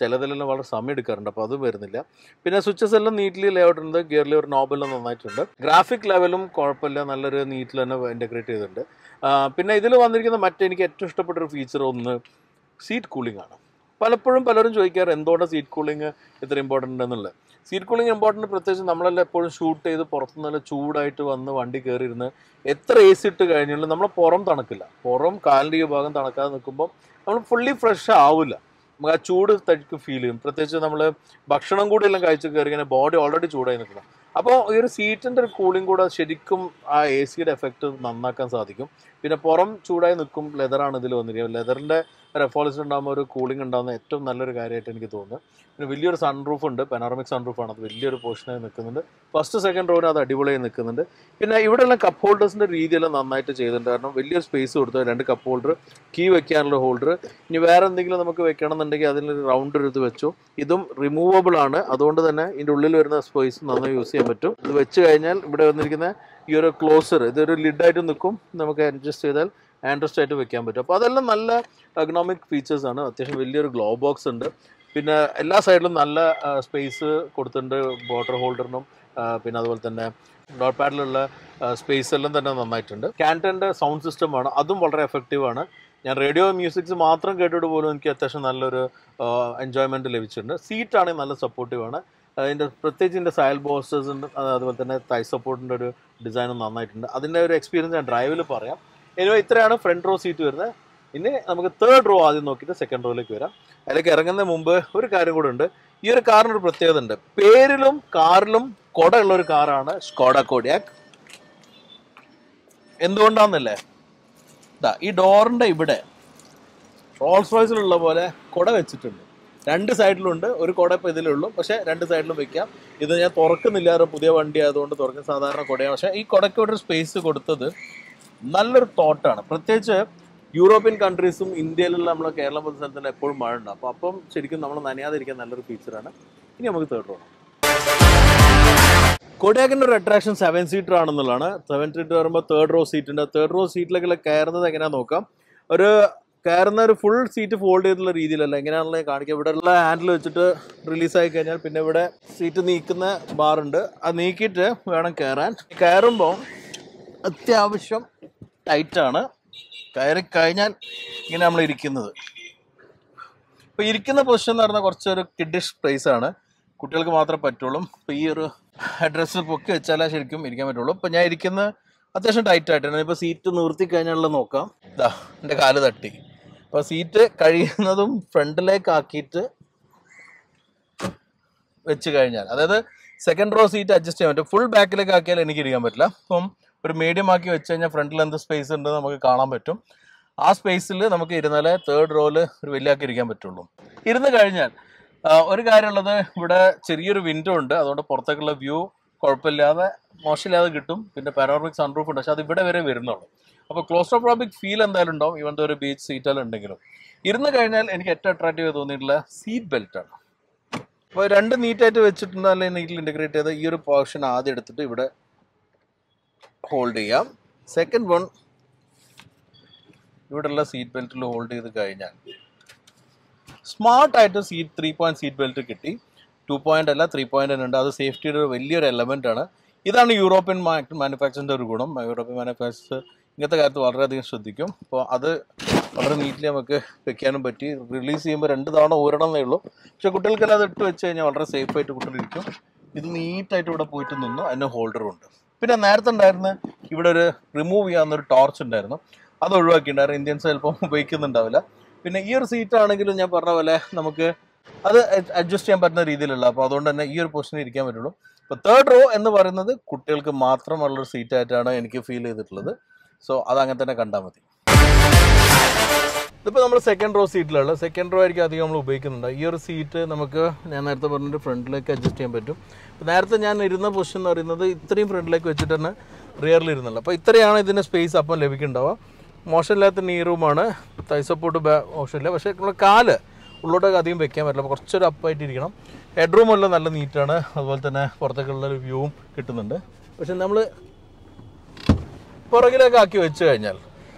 ചിലതിലെല്ലാം വളരെ സമയം എടുക്കാറുണ്ട് അപ്പോൾ അത് വരുന്നില്ല പിന്നെ സ്വിച്ചസ് എല്ലാം നീറ്റ്ലി ലേഔട്ട് ഉണ്ട് ഗിയറിൽ ഒരു നോബെല്ലാം നന്നായിട്ടുണ്ട് ഗ്രാഫിക് ലെവലും കുഴപ്പമില്ല നല്ലൊരു നീറ്റിൽ തന്നെ ഇൻ്റഗ്രേറ്റ് ചെയ്തിട്ടുണ്ട് ആ, പിന്നെ ഇതിൽ വന്നിരിക്കുന്ന മറ്റെനിക്ക് ഏറ്റവും ഇഷ്ടപ്പെട്ട ഒരു ഫീച്ചർ ഒന്ന് സീറ്റ് കൂളിംഗ് ആണ് പലപ്പോഴും പലരും ചോദിക്കാറ് എന്തുകൊണ്ടാണ് സീറ്റ് കൂളിംഗ് ഇത്ര ഇമ്പോർട്ടൻ്റ് എന്നുള്ളത് സീറ്റ് കൂളിംഗ് ഇമ്പോർട്ടൻ്റ് പ്രത്യേകിച്ച് നമ്മളെല്ലാം എപ്പോഴും ഷൂട്ട് ചെയ്ത് പുറത്ത് നല്ല ചൂടായിട്ട് വന്ന് വണ്ടി കയറിയിരുന്ന് എത്ര എ സി ഇട്ട് കഴിഞ്ഞാലും നമ്മളെ പുറം തണുക്കില്ല പുറം കാലിൻ്റെ ഈ ഭാഗം തണുക്കാതെ നിൽക്കുമ്പോൾ നമ്മൾ ഫുള്ളി ഫ്രഷ് ആവില്ല നമുക്ക് ആ ചൂട് തടിക്ക് ഫീൽ ചെയ്യും പ്രത്യേകിച്ച് നമ്മൾ ഭക്ഷണം കൂടി എല്ലാം കഴിച്ച് കയറി ഇങ്ങനെ ബോഡി ഓൾറെഡി ചൂടായി നിൽക്കണം അപ്പോൾ ഈ ഒരു സീറ്റിൻ്റെ ഒരു കൂളിംഗ് കൂടെ ശരിക്കും ആ എ സിയുടെ എഫക്റ്റ് നന്നാക്കാൻ സാധിക്കും പിന്നെ പുറം ചൂടായി നിൽക്കും ലെതറാണ് ഇതിൽ വന്നിരിക്കുന്നത് ലെതറിൻ്റെ റെഫോളിസ് ഉണ്ടാകുമ്പോൾ ഒരു കൂളിംഗ് ഉണ്ടാകുന്ന ഏറ്റവും നല്ലൊരു കാര്യമായിട്ട് എനിക്ക് തോന്നുന്നു പിന്നെ വലിയൊരു സൺറൂഫ് ഉണ്ട് പെനോറമിക് സൺറൂഫ് ആണ് അത് വലിയൊരു പോർഷനായി നിൽക്കുന്നുണ്ട് ഫസ്റ്റ് സെക്കൻഡ് റോവിന് അത് അടിപൊളിയായി നിൽക്കുന്നുണ്ട് പിന്നെ ഇവിടെയുള്ള കപ്പ് ഹോൾഡേഴ്സിൻ്റെ രീതിയെല്ലാം നന്നായിട്ട് ചെയ്തിട്ടുണ്ട് കാരണം വലിയൊരു സ്പേസ് കൊടുത്തു രണ്ട് കപ്പ് ഹോൾഡർ കീ വെക്കാനുള്ള ഹോൾഡർ ഇനി വേറെ എന്തെങ്കിലും നമുക്ക് വെക്കണം എന്നുണ്ടെങ്കിൽ അതിനൊരു റൗണ്ട് ഒരു ഇത് വെച്ചു ഇതും റിമൂവബിൾ ആണ് അതുകൊണ്ട് തന്നെ ഇതിൻ്റെ ഉള്ളിൽ വരുന്ന സ്പേസ് നന്നായി യൂസ് ചെയ്യാൻ പറ്റും ഇത് വെച്ച് കഴിഞ്ഞാൽ ഇവിടെ വന്നിരിക്കുന്ന ഈ ഒരു ക്ലോസർ ഇതൊരു ലിഡായിട്ട് നിൽക്കും നമുക്ക് അഡ്ജസ്റ്റ് ചെയ്താൽ ആൻഡ്രസ്റ്റ് ആയിട്ട് വെക്കാൻ പറ്റും അപ്പോൾ അതെല്ലാം നല്ല എക്കണോമിക് ഫീച്ചേഴ്സ് ആണ് അത്യാവശ്യം വലിയൊരു ഗ്ലോ ബോക്സ് ഉണ്ട് പിന്നെ എല്ലാ സൈഡിലും നല്ല സ്പേസ് കൊടുത്തിട്ടുണ്ട് വാട്ടർ ഹോൾഡറിനും പിന്നെ അതുപോലെ തന്നെ ഡോട്ട് പാഡിലുള്ള സ്പേസ് എല്ലാം തന്നെ നന്നായിട്ടുണ്ട് ക്യാൻറ്റൻ്റെ സൗണ്ട് സിസ്റ്റമാണ് അതും വളരെ എഫക്റ്റീവ് ആണ് ഞാൻ റേഡിയോ മ്യൂസിക്സ് മാത്രം കേട്ടിട്ട് പോലും എനിക്ക് അത്യാവശ്യം നല്ലൊരു എൻജോയ്മെൻറ്റ് ലഭിച്ചിട്ടുണ്ട് സീറ്റാണെങ്കിൽ നല്ല സപ്പോർട്ടീവ് ആണ് അതിൻ്റെ പ്രത്യേകിച്ച് ഇതിൻ്റെ സയൽ ബോസ്റ്റേഴ്സിൻ്റെ അതുപോലെ തന്നെ തൈ സപ്പോർട്ടിൻ്റെ ഒരു ഡിസൈനും നന്നായിട്ടുണ്ട് അതിൻ്റെ ഒരു എക്സ്പീരിയൻസ് ഞാൻ ഡ്രൈവിൽ പറയാം എനിവേ ഇത്രയാണ് ഫ്രണ്ട് റോ സീറ്റ് വരുന്നത് ഇനി നമുക്ക് തേർഡ് റോ ആദ്യം നോക്കിയിട്ട് സെക്കൻഡ് റോയിലേക്ക് വരാം അതിലേക്ക് ഇറങ്ങുന്നതിന് മുമ്പ് ഒരു കാര്യം കൂടെ ഉണ്ട് ഈ ഒരു കാറിന് ഒരു പ്രത്യേകത ഉണ്ട് പേരിലും കാറിലും കൊട ഉള്ള ഒരു കാറാണ് സ്കോഡ കോഡിയാക് എന്തുകൊണ്ടാന്നല്ലേ ഇതാ ഈ ഡോറിന്റെ ഇവിടെ റോൾസ് റോയ്സിലുള്ള പോലെ കുട വെച്ചിട്ടുണ്ട് രണ്ട് സൈഡിലുണ്ട് ഒരു കുട ഇപ്പോൾ ഇതിലുള്ളൂ പക്ഷേ രണ്ട് സൈഡിലും വെക്കാം ഇത് ഞാൻ തുറക്കുന്നില്ല ഒരു പുതിയ വണ്ടി ആയതുകൊണ്ട് തുറക്കുന്ന സാധാരണ കുടയാണ് പക്ഷേ ഈ കുടയ്ക്ക് ഇവിടെ ഒരു സ്പേസ് കൊടുത്തത് നല്ലൊരു തോട്ടാണ് പ്രത്യേകിച്ച് യൂറോപ്യൻ കൺട്രീസും ഇന്ത്യയിലുള്ള നമ്മളെ കേരളം പോലത്തെ സ്ഥലത്തിൽ എപ്പോഴും മഴ ഉണ്ട് അപ്പോൾ അപ്പം ശരിക്കും നമ്മൾ നനയാതിരിക്കാൻ നല്ലൊരു ഫീച്ചറാണ് ഇനി നമുക്ക് തേർഡ് റോ കൊടിയാക്കിൻ്റെ ഒരു അട്രാക്ഷൻ സെവൻ സീറ്റർ ആണെന്നുള്ളതാണ് സെവൻ സീറ്റർ വരുമ്പോൾ തേർഡ് റോ സീറ്റ് ഉണ്ട് തേർഡ് റോ സീറ്റിലേക്കുള്ള കയറുന്നത് എങ്ങനെയാണെന്ന് നോക്കാം ഒരു കയറുന്ന ഒരു ഫുൾ സീറ്റ് ഫോൾഡ് ചെയ്തിട്ടുള്ള രീതിയിലല്ല എങ്ങനെയാണല്ലോ കാണിക്കുക ഇവിടെ ഉള്ള ഹാൻഡിൽ വെച്ചിട്ട് റിലീസായി കഴിഞ്ഞാൽ പിന്നെ ഇവിടെ സീറ്റ് നീക്കുന്ന ബാറുണ്ട് അത് നീക്കിയിട്ട് വേണം കയറാൻ കയറുമ്പോൾ അത്യാവശ്യം ടൈറ്റാണ് കയറി കഴിഞ്ഞാൽ ഇങ്ങനെ നമ്മൾ ഇരിക്കുന്നത് ഇപ്പോൾ ഇരിക്കുന്ന പൊസിഷൻ എന്ന് പറഞ്ഞാൽ കുറച്ചൊരു കിഡിഷ് പ്ലേസ് ആണ് കുട്ടികൾക്ക് മാത്രമേ പറ്റുള്ളൂ ഇപ്പോൾ ഈ ഒരു ഡ്രസ്സ് പൊക്കി വെച്ചാലേ ശരിക്കും ഇരിക്കാൻ പറ്റുള്ളൂ ഇപ്പോൾ ഞാൻ ഇരിക്കുന്ന അത്യാവശ്യം ടൈറ്റ് ആയിട്ടാണ് ഇപ്പോൾ സീറ്റ് നിർത്തി കഴിഞ്ഞാലുള്ള നോക്കാം ഇതാ എൻ്റെ കാല് തട്ടി അപ്പോൾ സീറ്റ് കഴിയുന്നതും ഫ്രണ്ടിലേക്ക് ആക്കിയിട്ട് വെച്ച് കഴിഞ്ഞാൽ അതായത് സെക്കൻഡ് റോ സീറ്റ് അഡ്ജസ്റ്റ് ചെയ്യാൻ പറ്റും ഫുൾ ബാക്കിലേക്ക് ആക്കിയാൽ എനിക്ക് ഇരിക്കാൻ പറ്റില്ല അപ്പം ഒരു മീഡിയം ആക്കി വെച്ച് കഴിഞ്ഞാൽ ഫ്രണ്ടിൽ എന്ത് സ്പേസ് ഉണ്ട് നമുക്ക് കാണാൻ പറ്റും ആ സ്പേസിൽ നമുക്ക് ഇരുന്നാലേ തേർഡ് റോയില് ഒരു വലിയ ആക്കി ഇരിക്കാൻ പറ്റുള്ളൂ ഇരുന്ന് കഴിഞ്ഞാൽ ആ, ഒരു കാര്യമുള്ളത് ഇവിടെ ചെറിയൊരു വിൻഡോ ഉണ്ട് അതുകൊണ്ട് പുറത്തേക്കുള്ള വ്യൂ കുഴപ്പമില്ലാതെ മോശമില്ലാതെ കിട്ടും പിന്നെ പാനോറമിക് സൺറൂഫ് ഉണ്ട് പക്ഷെ അത് ഇവിടെ വരെ വരുന്നുള്ളൂ അപ്പോൾ ക്ലോസ്ട്രോപ്രോബിക് ഫീൽ എന്തായാലും ഉണ്ടാവും ഇവൻ്റെ ഒരു ബീച്ച് സീറ്റെല്ലാം ഉണ്ടെങ്കിലും ഇരുന്ന് കഴിഞ്ഞാൽ എനിക്ക് ഏറ്റവും അട്രാക്റ്റീവ് തോന്നിയിട്ടുള്ള സീറ്റ് ബെൽറ്റ് ആണ് അപ്പോൾ രണ്ട് നീറ്റായിട്ട് വെച്ചിട്ടുണ്ട് അല്ലെങ്കിൽ നീറ്റിൽ ഇൻറ്റഗ്രേറ്റ് ചെയ്ത് ഈ ഒരു പോർഷൻ ആദ്യം എടുത്തിട്ട് ഇവിടെ ഹോൾഡ് ചെയ്യാം സെക്കൻഡ് വൺ ഇവിടെയുള്ള സീറ്റ് ബെൽറ്റിൽ ഹോൾഡ് ചെയ്ത് കഴിഞ്ഞാൽ സ്മാർട്ട് ആയിട്ട് seat three point seat belt കിട്ടി ടു പോയിന്റ് അല്ല ത്രീ പോയിന്റ് തന്നെ ഉണ്ട് അത് സേഫ്റ്റിയുടെ ഒരു വലിയൊരു എലമെന്റ് ആണ് ഇതാണ് യൂറോപ്യൻ മാനുഫാക്ചറിന്റെ ഒരു ഗുണം യൂറോപ്യൻ മാനുഫാക്ചർ ഇങ്ങനത്തെ കാര്യത്തിൽ വളരെയധികം ശ്രദ്ധിക്കും അപ്പോൾ അത് വളരെ നീറ്റ്ലി നമുക്ക് വെക്കാനും പറ്റി റിലീസ് ചെയ്യുമ്പോൾ രണ്ട് തവണ ഊരണം എന്നേ ഉള്ളൂ പക്ഷെ കുട്ടികൾക്കെല്ലാം അത് ഇട്ട് വെച്ച് കഴിഞ്ഞാൽ വളരെ സേഫ് ആയിട്ട് കുട്ടികൾ ഇരിക്കും ഇത് നീറ്റായിട്ട് ഇവിടെ പോയിട്ട് നിന്നു അതിന് ഹോൾഡറും ഉണ്ട് പിന്നെ നേരത്തെ ഉണ്ടായിരുന്ന ഇവിടെ ഒരു റിമൂവ് ചെയ്യാവുന്ന ഒരു ടോർച്ച് ഉണ്ടായിരുന്നു അത് ഒഴിവാക്കിയിട്ടുണ്ടായിരുന്നു ഇന്ത്യൻസ് ചിലപ്പോൾ ഉപയോഗിക്കുന്നുണ്ടാവില്ല പിന്നെ ഈ ഒരു സീറ്റ് ആണെങ്കിലും ഞാൻ പറഞ്ഞ പോലെ നമുക്ക് അത് അഡ്ജസ്റ്റ് ചെയ്യാൻ പറ്റുന്ന രീതിയിലുള്ള അപ്പോൾ അതുകൊണ്ട് തന്നെ ഈ ഒരു പൊസിഷനിൽ ഇരിക്കാൻ പറ്റുള്ളൂ അപ്പോൾ തേർഡ് റോ എന്ന് പറയുന്നത് കുട്ടികൾക്ക് മാത്രമുള്ളൊരു സീറ്റ് ആയിട്ടാണ് എനിക്ക് ഫീൽ ചെയ്തിട്ടുള്ളത് സോ അത് അങ്ങനെ തന്നെ കണ്ടാൽ മതി ഇതിപ്പോൾ നമ്മൾ സെക്കൻഡ് റോ സീറ്റിലുള്ള സെക്കൻഡ് റോ ആയിരിക്കും അധികം നമ്മൾ ഉപയോഗിക്കുന്നുണ്ട് ഈ ഒരു സീറ്റ് നമുക്ക് ഞാൻ നേരത്തെ പറഞ്ഞിട്ട് ഫ്രണ്ടിലേക്ക് അഡ്ജസ്റ്റ് ചെയ്യാൻ പറ്റും അപ്പോൾ നേരത്തെ ഞാൻ ഇരുന്ന പൊസിഷൻ എന്ന് പറയുന്നത് ഇത്രയും ഫ്രണ്ടിലേക്ക് വെച്ചിട്ട് തന്നെ റിയറിൽ ഇരുന്നുള്ളൂ അപ്പോൾ ഇത്രയാണ് ഇതിൻ്റെ സ്പേസ് അപ്പം ലഭിക്കുന്നുണ്ടാവുക മോശമില്ലാത്ത നീ റൂമാണ് തൈ സപ്പോർട്ട് മോശമില്ല പക്ഷേ നമ്മുടെ കാല് ഉള്ളോട്ടൊക്കെ അധികം വെക്കാൻ പറ്റില്ല അപ്പോൾ കുറച്ചൊരു അപ്പായിട്ട് ഇരിക്കണം ഹെഡ് റൂം എല്ലാം നല്ല നീറ്റാണ് അതുപോലെ തന്നെ പുറത്തേക്കുള്ള ഒരു വ്യൂവും കിട്ടുന്നുണ്ട് പക്ഷെ നമ്മൾ പുറകിലേക്ക് ആക്കി വെച്ച് കഴിഞ്ഞാൽ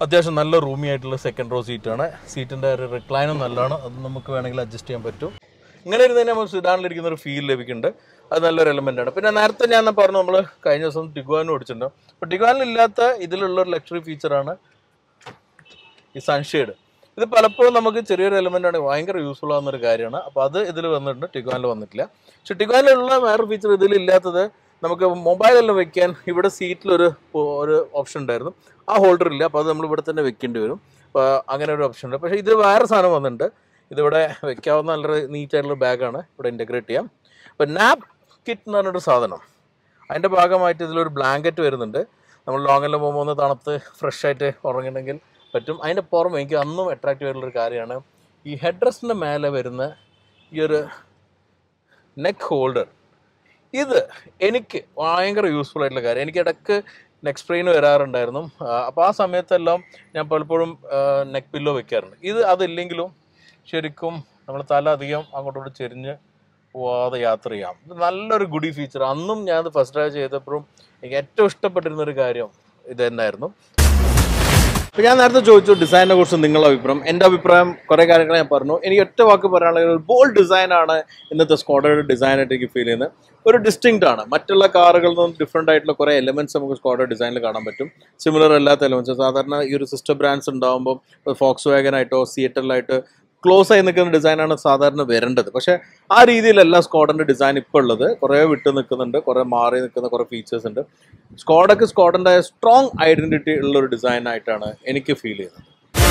അത്യാവശ്യം നല്ല റൂമി ആയിട്ടുള്ള സെക്കൻഡ് റോ സീറ്റാണ് സീറ്റിൻ്റെ ഒരു റിക്ലൈനും നല്ലതാണ് അത് നമുക്ക് വേണമെങ്കിൽ അഡ്ജസ്റ്റ് ചെയ്യാൻ പറ്റും ഇങ്ങനെ ഇരുന്ന് നമുക്ക് സിഡാനിലിരിക്കുന്ന ഒരു ഫീൽ ലഭിക്കുന്നുണ്ട് അത് നല്ലൊരു എലമെന്റ് ആണ് പിന്നെ നേരത്തെ ഞാൻ പറഞ്ഞു നമ്മൾ കഴിഞ്ഞ ദിവസം ടിഗ്വാനും ഓടിച്ചിട്ടുണ്ട് അപ്പോൾ ടിഗ്വാനിലില്ലാത്ത ഇതിലുള്ള ഒരു ലക്ഷറി ഫീച്ചറാണ് ഈ സൺഷെയ്ഡ് ഇത് പലപ്പോഴും നമുക്ക് ചെറിയൊരു എലമെന്റ് ആണ് ഭയങ്കര യൂസ്ഫുൾ ആവുന്ന ഒരു കാര്യമാണ് അപ്പോൾ അത് ഇതിൽ വന്നിട്ടുണ്ട് ടിഗ്വാനിൽ വന്നിട്ടില്ല പക്ഷെ ടിഗ്വാനിലുള്ള വേറെ ഫീച്ചർ ഇതിൽ ഇല്ലാത്തത് നമുക്ക് മൊബൈലെല്ലാം വെക്കാൻ ഇവിടെ സീറ്റിലൊരു ഒരു ഓപ്ഷൻ ഉണ്ടായിരുന്നു ആ ഹോൾഡർ ഇല്ല അപ്പോൾ അത് നമ്മൾ ഇവിടെ തന്നെ വെക്കേണ്ടി വരും അപ്പോൾ അങ്ങനെ ഒരു ഓപ്ഷൻ ഉണ്ട് പക്ഷേ ഇത് വേറെ സാധനം വന്നിട്ടുണ്ട് ഇതിവിടെ വെക്കാവുന്ന നല്ലൊരു നീറ്റ് ആയിട്ടുള്ള ബാഗാണ് ഇവിടെ ഇൻറ്റഗ്രേറ്റ് ചെയ്യാം അപ്പോൾ നാപ്പ് കിറ്റ് എന്ന് പറഞ്ഞൊരു സാധനം അതിൻ്റെ ഭാഗമായിട്ട് ഇതിലൊരു ബ്ലാങ്കറ്റ് വരുന്നുണ്ട് നമ്മൾ ലോങ്ങെല്ലാം പോകുമ്പോൾ ഒന്ന് തണുത്ത് ഫ്രഷ് ആയിട്ട് ഉറങ്ങണമെങ്കിൽ പറ്റും അതിൻ്റെ പുറമെ എനിക്ക് അന്നും അട്രാക്റ്റീവ് ആയിട്ടുള്ളൊരു കാര്യമാണ് ഈ ഹെഡ് ഡ്രസ്സിൻ്റെ മേലെ വരുന്ന ഈ ഒരു നെക്ക് ഹോൾഡർ ഇത് എനിക്ക് ഭയങ്കര യൂസ്ഫുൾ ആയിട്ടുള്ള കാര്യം എനിക്ക് ഇടയ്ക്ക് നെക്ക് സ്പ്രെയിൻ വരാറുണ്ടായിരുന്നു അപ്പോൾ ആ സമയത്തെല്ലാം ഞാൻ പലപ്പോഴും നെക്ക് പില്ലോ വെക്കാറുണ്ട് ഇത് അതില്ലെങ്കിലും ശരിക്കും നമ്മൾ തല അധികം അങ്ങോട്ടോട്ട് ചെരിഞ്ഞ് പോവാതെ യാത്ര ചെയ്യാം ഇത് നല്ലൊരു ഗുഡി ഫീച്ചർ അന്നും ഞാൻ അത് ഫസ്റ്റ് ഡ്രൈവ് ചെയ്തപ്പോഴും എനിക്ക് ഏറ്റവും ഇഷ്ടപ്പെട്ടിരുന്ന ഒരു കാര്യം ഇത് തന്നെയായിരുന്നു ഇപ്പൊ ഞാൻ നേരത്തെ ചോദിച്ചു ഡിസൈനിനെ കുറിച്ച് നിങ്ങളുടെ അഭിപ്രായം എൻ്റെ അഭിപ്രായം കുറെ കാര്യങ്ങൾ ഞാൻ പറഞ്ഞു എനിക്ക് ഒറ്റ വാക്ക് പറയാനുള്ള ഒരു ബോൾഡ് ഡിസൈൻ ആണ് ഇന്നത്തെ സ്കോഡയുടെ ഡിസൈൻ ആയിട്ട് എനിക്ക് ഫീൽ ചെയ്യുന്നത് ഒരു ഡിസ്റ്റിങ്ക്ട് ആണ് മറ്റുള്ള കാറുകളിൽ നിന്നും ഡിഫറെൻ്റ് ആയിട്ടുള്ള കുറേ എലമെന്റ്സ് നമുക്ക് സ്കോഡ ഡിസൈനിൽ കാണാൻ പറ്റും സിമിലർ അല്ലാത്ത എലമെന്റ്സ് സാധാരണ ഈ ഒരു സിസ്റ്റർ ബ്രാൻഡ്സ് ഉണ്ടാകുമ്പോൾ ഫോക്സ് വാഗനായിട്ടോ സിയറ്ററിലായിട്ട് ക്ലോസ് ആയി നിൽക്കുന്ന ഡിസൈനാണ് സാധാരണ വരേണ്ടത് പക്ഷേ ആ രീതിയിലല്ല സ്കോഡന്റെ ഡിസൈൻ ഇപ്പോൾ ഉള്ളത് കുറേ വിട്ട് നിൽക്കുന്നുണ്ട് കുറേ മാറി നിൽക്കുന്ന കുറേ ഫീച്ചേഴ്സ് ഉണ്ട് സ്കോഡക്ക് സ്കോഡന്റെ സ്ട്രോങ് ഐഡന്റിറ്റി ഉള്ള ഒരു ഡിസൈൻ ആയിട്ടാണ് എനിക്ക് ഫീൽ ചെയ്യുന്നത്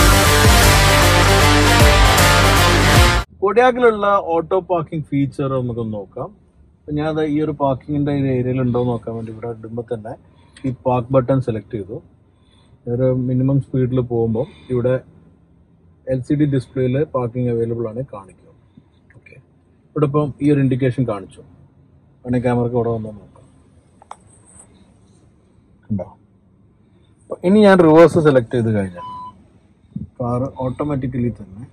കൊടിയാക്കിലുള്ള ഓട്ടോ പാർക്കിംഗ് ഫീച്ചർ നമുക്ക് നോക്കാം അപ്പൊ ഞാൻ ദാ ഈ ഒരു പാർക്കിങ്ങിന്റെ ഏരിയയിൽ ഉണ്ടോ എന്ന് നോക്കാൻ വേണ്ടി ഇവിടെ ഇടുമ്പോൾ തന്നെ ഈ പാർക്ക് ബട്ടൺ സെലക്ട് ചെയ്തു ഒരു മിനിമം സ്പീഡിൽ പോകുമ്പോൾ ഇവിടെ എൽ സി ഡി ഡിസ്പ്ലേയിൽ പാർക്കിംഗ് അവൈലബിൾ ആണ് കാണിക്കുക ഓക്കെ ഇവിടെ ഇപ്പം ഈ ഒരു ഇൻഡിക്കേഷൻ കാണിച്ചു വേണമെങ്കിൽ ക്യാമറക്ക് ഇവിടെ വന്നാൽ നോക്കാം കണ്ടോ അപ്പൊ ഇനി ഞാൻ റിവേഴ്സ് സെലക്ട് ചെയ്ത് കഴിഞ്ഞാൽ കാർ ഓട്ടോമാറ്റിക്കലി തന്നെ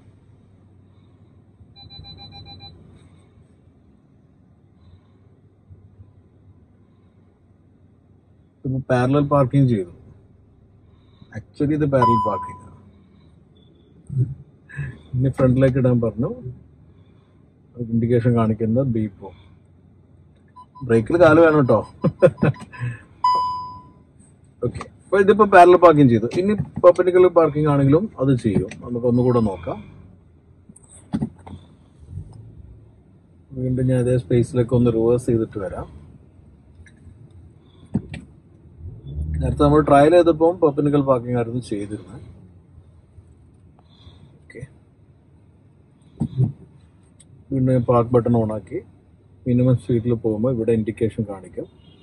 ഇപ്പൊ പാരലൽ പാർക്കിംഗ് ചെയ്തു ആക്ച്വലി ഇത് പാരലൽ പാർക്കിംഗ് ഇനി ഫ്രണ്ടിലേക്ക് ഇടാൻ പറഞ്ഞു ഇൻഡിക്കേഷൻ കാണിക്കുന്നത് ബീപ്പോ ബ്രേക്കിൽ കാല് വേണം കേട്ടോ ഓക്കെ അപ്പൊ ഇതിപ്പോ പാരലൽ പാർക്കിംഗ് ചെയ്തു ഇനി പെർപെൻഡിക്കുലർ പാർക്കിംഗ് ആണെങ്കിലും അത് ചെയ്യും നമുക്ക് ഒന്നുകൂടെ നോക്കാം വീണ്ടും ഞാൻ അതേ സ്പേസിലേക്ക് ഒന്ന് റിവേഴ്സ് ചെയ്തിട്ട് വരാം നേരത്തെ നമ്മൾ ട്രയൽ ചെയ്തപ്പോൾ പെർപെൻഡിക്കുലർ പാർക്കിംഗ് ആയിരുന്നു ചെയ്തിരുന്നത് ഓക്കെ വീണ്ടും പാർക്ക് ബട്ടൺ ഓൺ ആക്കി മിനിമം സ്പീഡിൽ പോകുമ്പോൾ ഇവിടെ ഇൻഡിക്കേഷൻ കാണിക്കും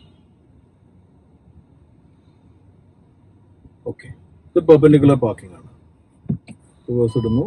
ഓക്കെ ഇത് പെർപെൻഡിക്കുലർ പാർക്കിംഗ് ആണ് റിവേഴ്സ് ഇടുന്നു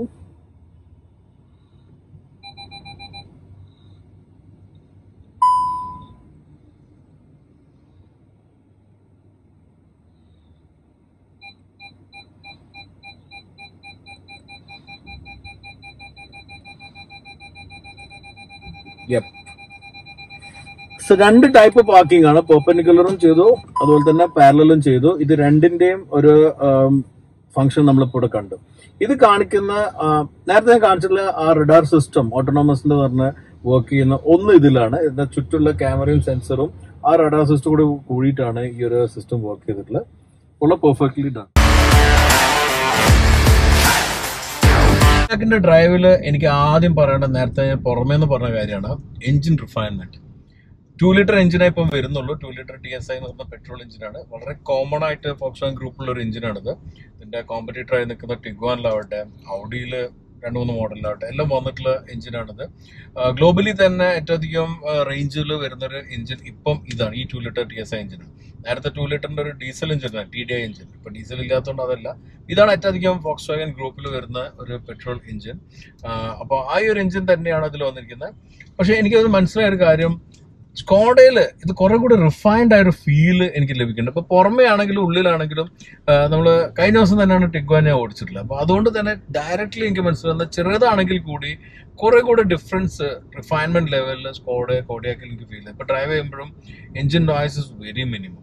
യെപ്പ് സോ രണ്ട് ടൈപ്പ് പാർക്കിംഗ് ആണ് പെർപെൻഡിക്കുലറും ചെയ്തു അതുപോലെ തന്നെ പാരലും ചെയ്തു ഇത് രണ്ടിന്റെയും ഒരു ഫംഗ്ഷൻ നമ്മളിപ്പോൾ ഇവിടെ കണ്ടു ഇത് കാണിക്കുന്ന ആ, നേരത്തെ ഞാൻ കാണിച്ചിട്ടുള്ള ആ റഡാർ സിസ്റ്റം ഓട്ടോണോമസിന്റെ പറഞ്ഞ വർക്ക് ചെയ്യുന്ന ഒന്ന് ഇതിലാണ് ഇതിന്റെ ചുറ്റുള്ള ക്യാമറയും സെൻസറും ആ റഡാർ സിസ്റ്റം കൂടി കൂടിയിട്ടാണ് ഈ ഒരു സിസ്റ്റം വർക്ക് ചെയ്തിട്ടുള്ളത് ഉള്ള പെർഫെക്റ്റ്ലി ഡൺ ിന്റെ ഡ്രൈവില് എനിക്ക് ആദ്യം പറയേണ്ടത് നേരത്തെ ഞാൻ പുറമേ എന്ന് പറഞ്ഞ കാര്യമാണ് എഞ്ചിൻ റിഫൈൻമെന്റ് ടു ലിറ്റർ എഞ്ചിനെ ഇപ്പം വരുന്നുള്ളൂ two litre T S I എന്ന് പറഞ്ഞ പെട്രോൾ എഞ്ചിനാണ് വളരെ കോമൺ ആയിട്ട് ഫോക്സോൺ ഗ്രൂപ്പിലുള്ള ഒരു എഞ്ചിനാണിത് ഇതിന്റെ കോമ്പറ്റീറ്റർ ആയി നിൽക്കുന്ന ടിഗ്വാനിലാവട്ടെ ഔഡിയിൽ രണ്ട് മൂന്ന് മോഡലിലാവട്ടെ എല്ലാം വന്നിട്ടുള്ള എഞ്ചിനാണിത് ഗ്ലോബലി തന്നെ ഏറ്റവും അധികം റേഞ്ചിൽ വരുന്ന ഒരു എഞ്ചിൻ ഇപ്പം ഇതാണ് ഈ two litre T S I engine നേരത്തെ ടു ലിറ്ററിന്റെ ഒരു ഡീസൽ എഞ്ചിനാണ് ടി ഡി ഐ എഞ്ചിൻ ഇപ്പൊ ഡീസൽ ഇല്ലാത്തതുകൊണ്ട് അതല്ല ഇതാണ് ഏറ്റവും അധികം ഫോക്സ് വാഗൻ ഗ്രൂപ്പിൽ വരുന്ന ഒരു പെട്രോൾ എഞ്ചിൻ അപ്പോൾ ആ ഈ ഒരു എഞ്ചിൻ തന്നെയാണ് അതിൽ വന്നിരിക്കുന്നത് പക്ഷെ എനിക്കത് മനസ്സിലായ ഒരു കാര്യം സ്കോഡയില് ഇത് കുറെ കൂടി റിഫൈൻഡ് ആയ ഒരു ഫീൽ എനിക്ക് ലഭിക്കുന്നുണ്ട് ഇപ്പൊ പുറമേ ആണെങ്കിലും ഉള്ളിലാണെങ്കിലും നമ്മൾ കഴിഞ്ഞ ദിവസം തന്നെയാണ് ടിഗ്വാനെ ഓടിച്ചിട്ടുള്ളത് അപ്പൊ അതുകൊണ്ട് തന്നെ ഡയറക്റ്റ്ലി എനിക്ക് മനസ്സിലാകുന്നത് ചെറുതാണെങ്കിൽ കൂടി കുറെ കൂടെ ഡിഫറൻസ് റിഫൈൻമെന്റ് ലെവലിൽ സ്കോഡ് കോഡിയാക്കിൽ എനിക്ക് ഫീൽ ചെയ്യും ഇപ്പൊ ഡ്രൈവ് ചെയ്യുമ്പോഴും engine noise is very minimum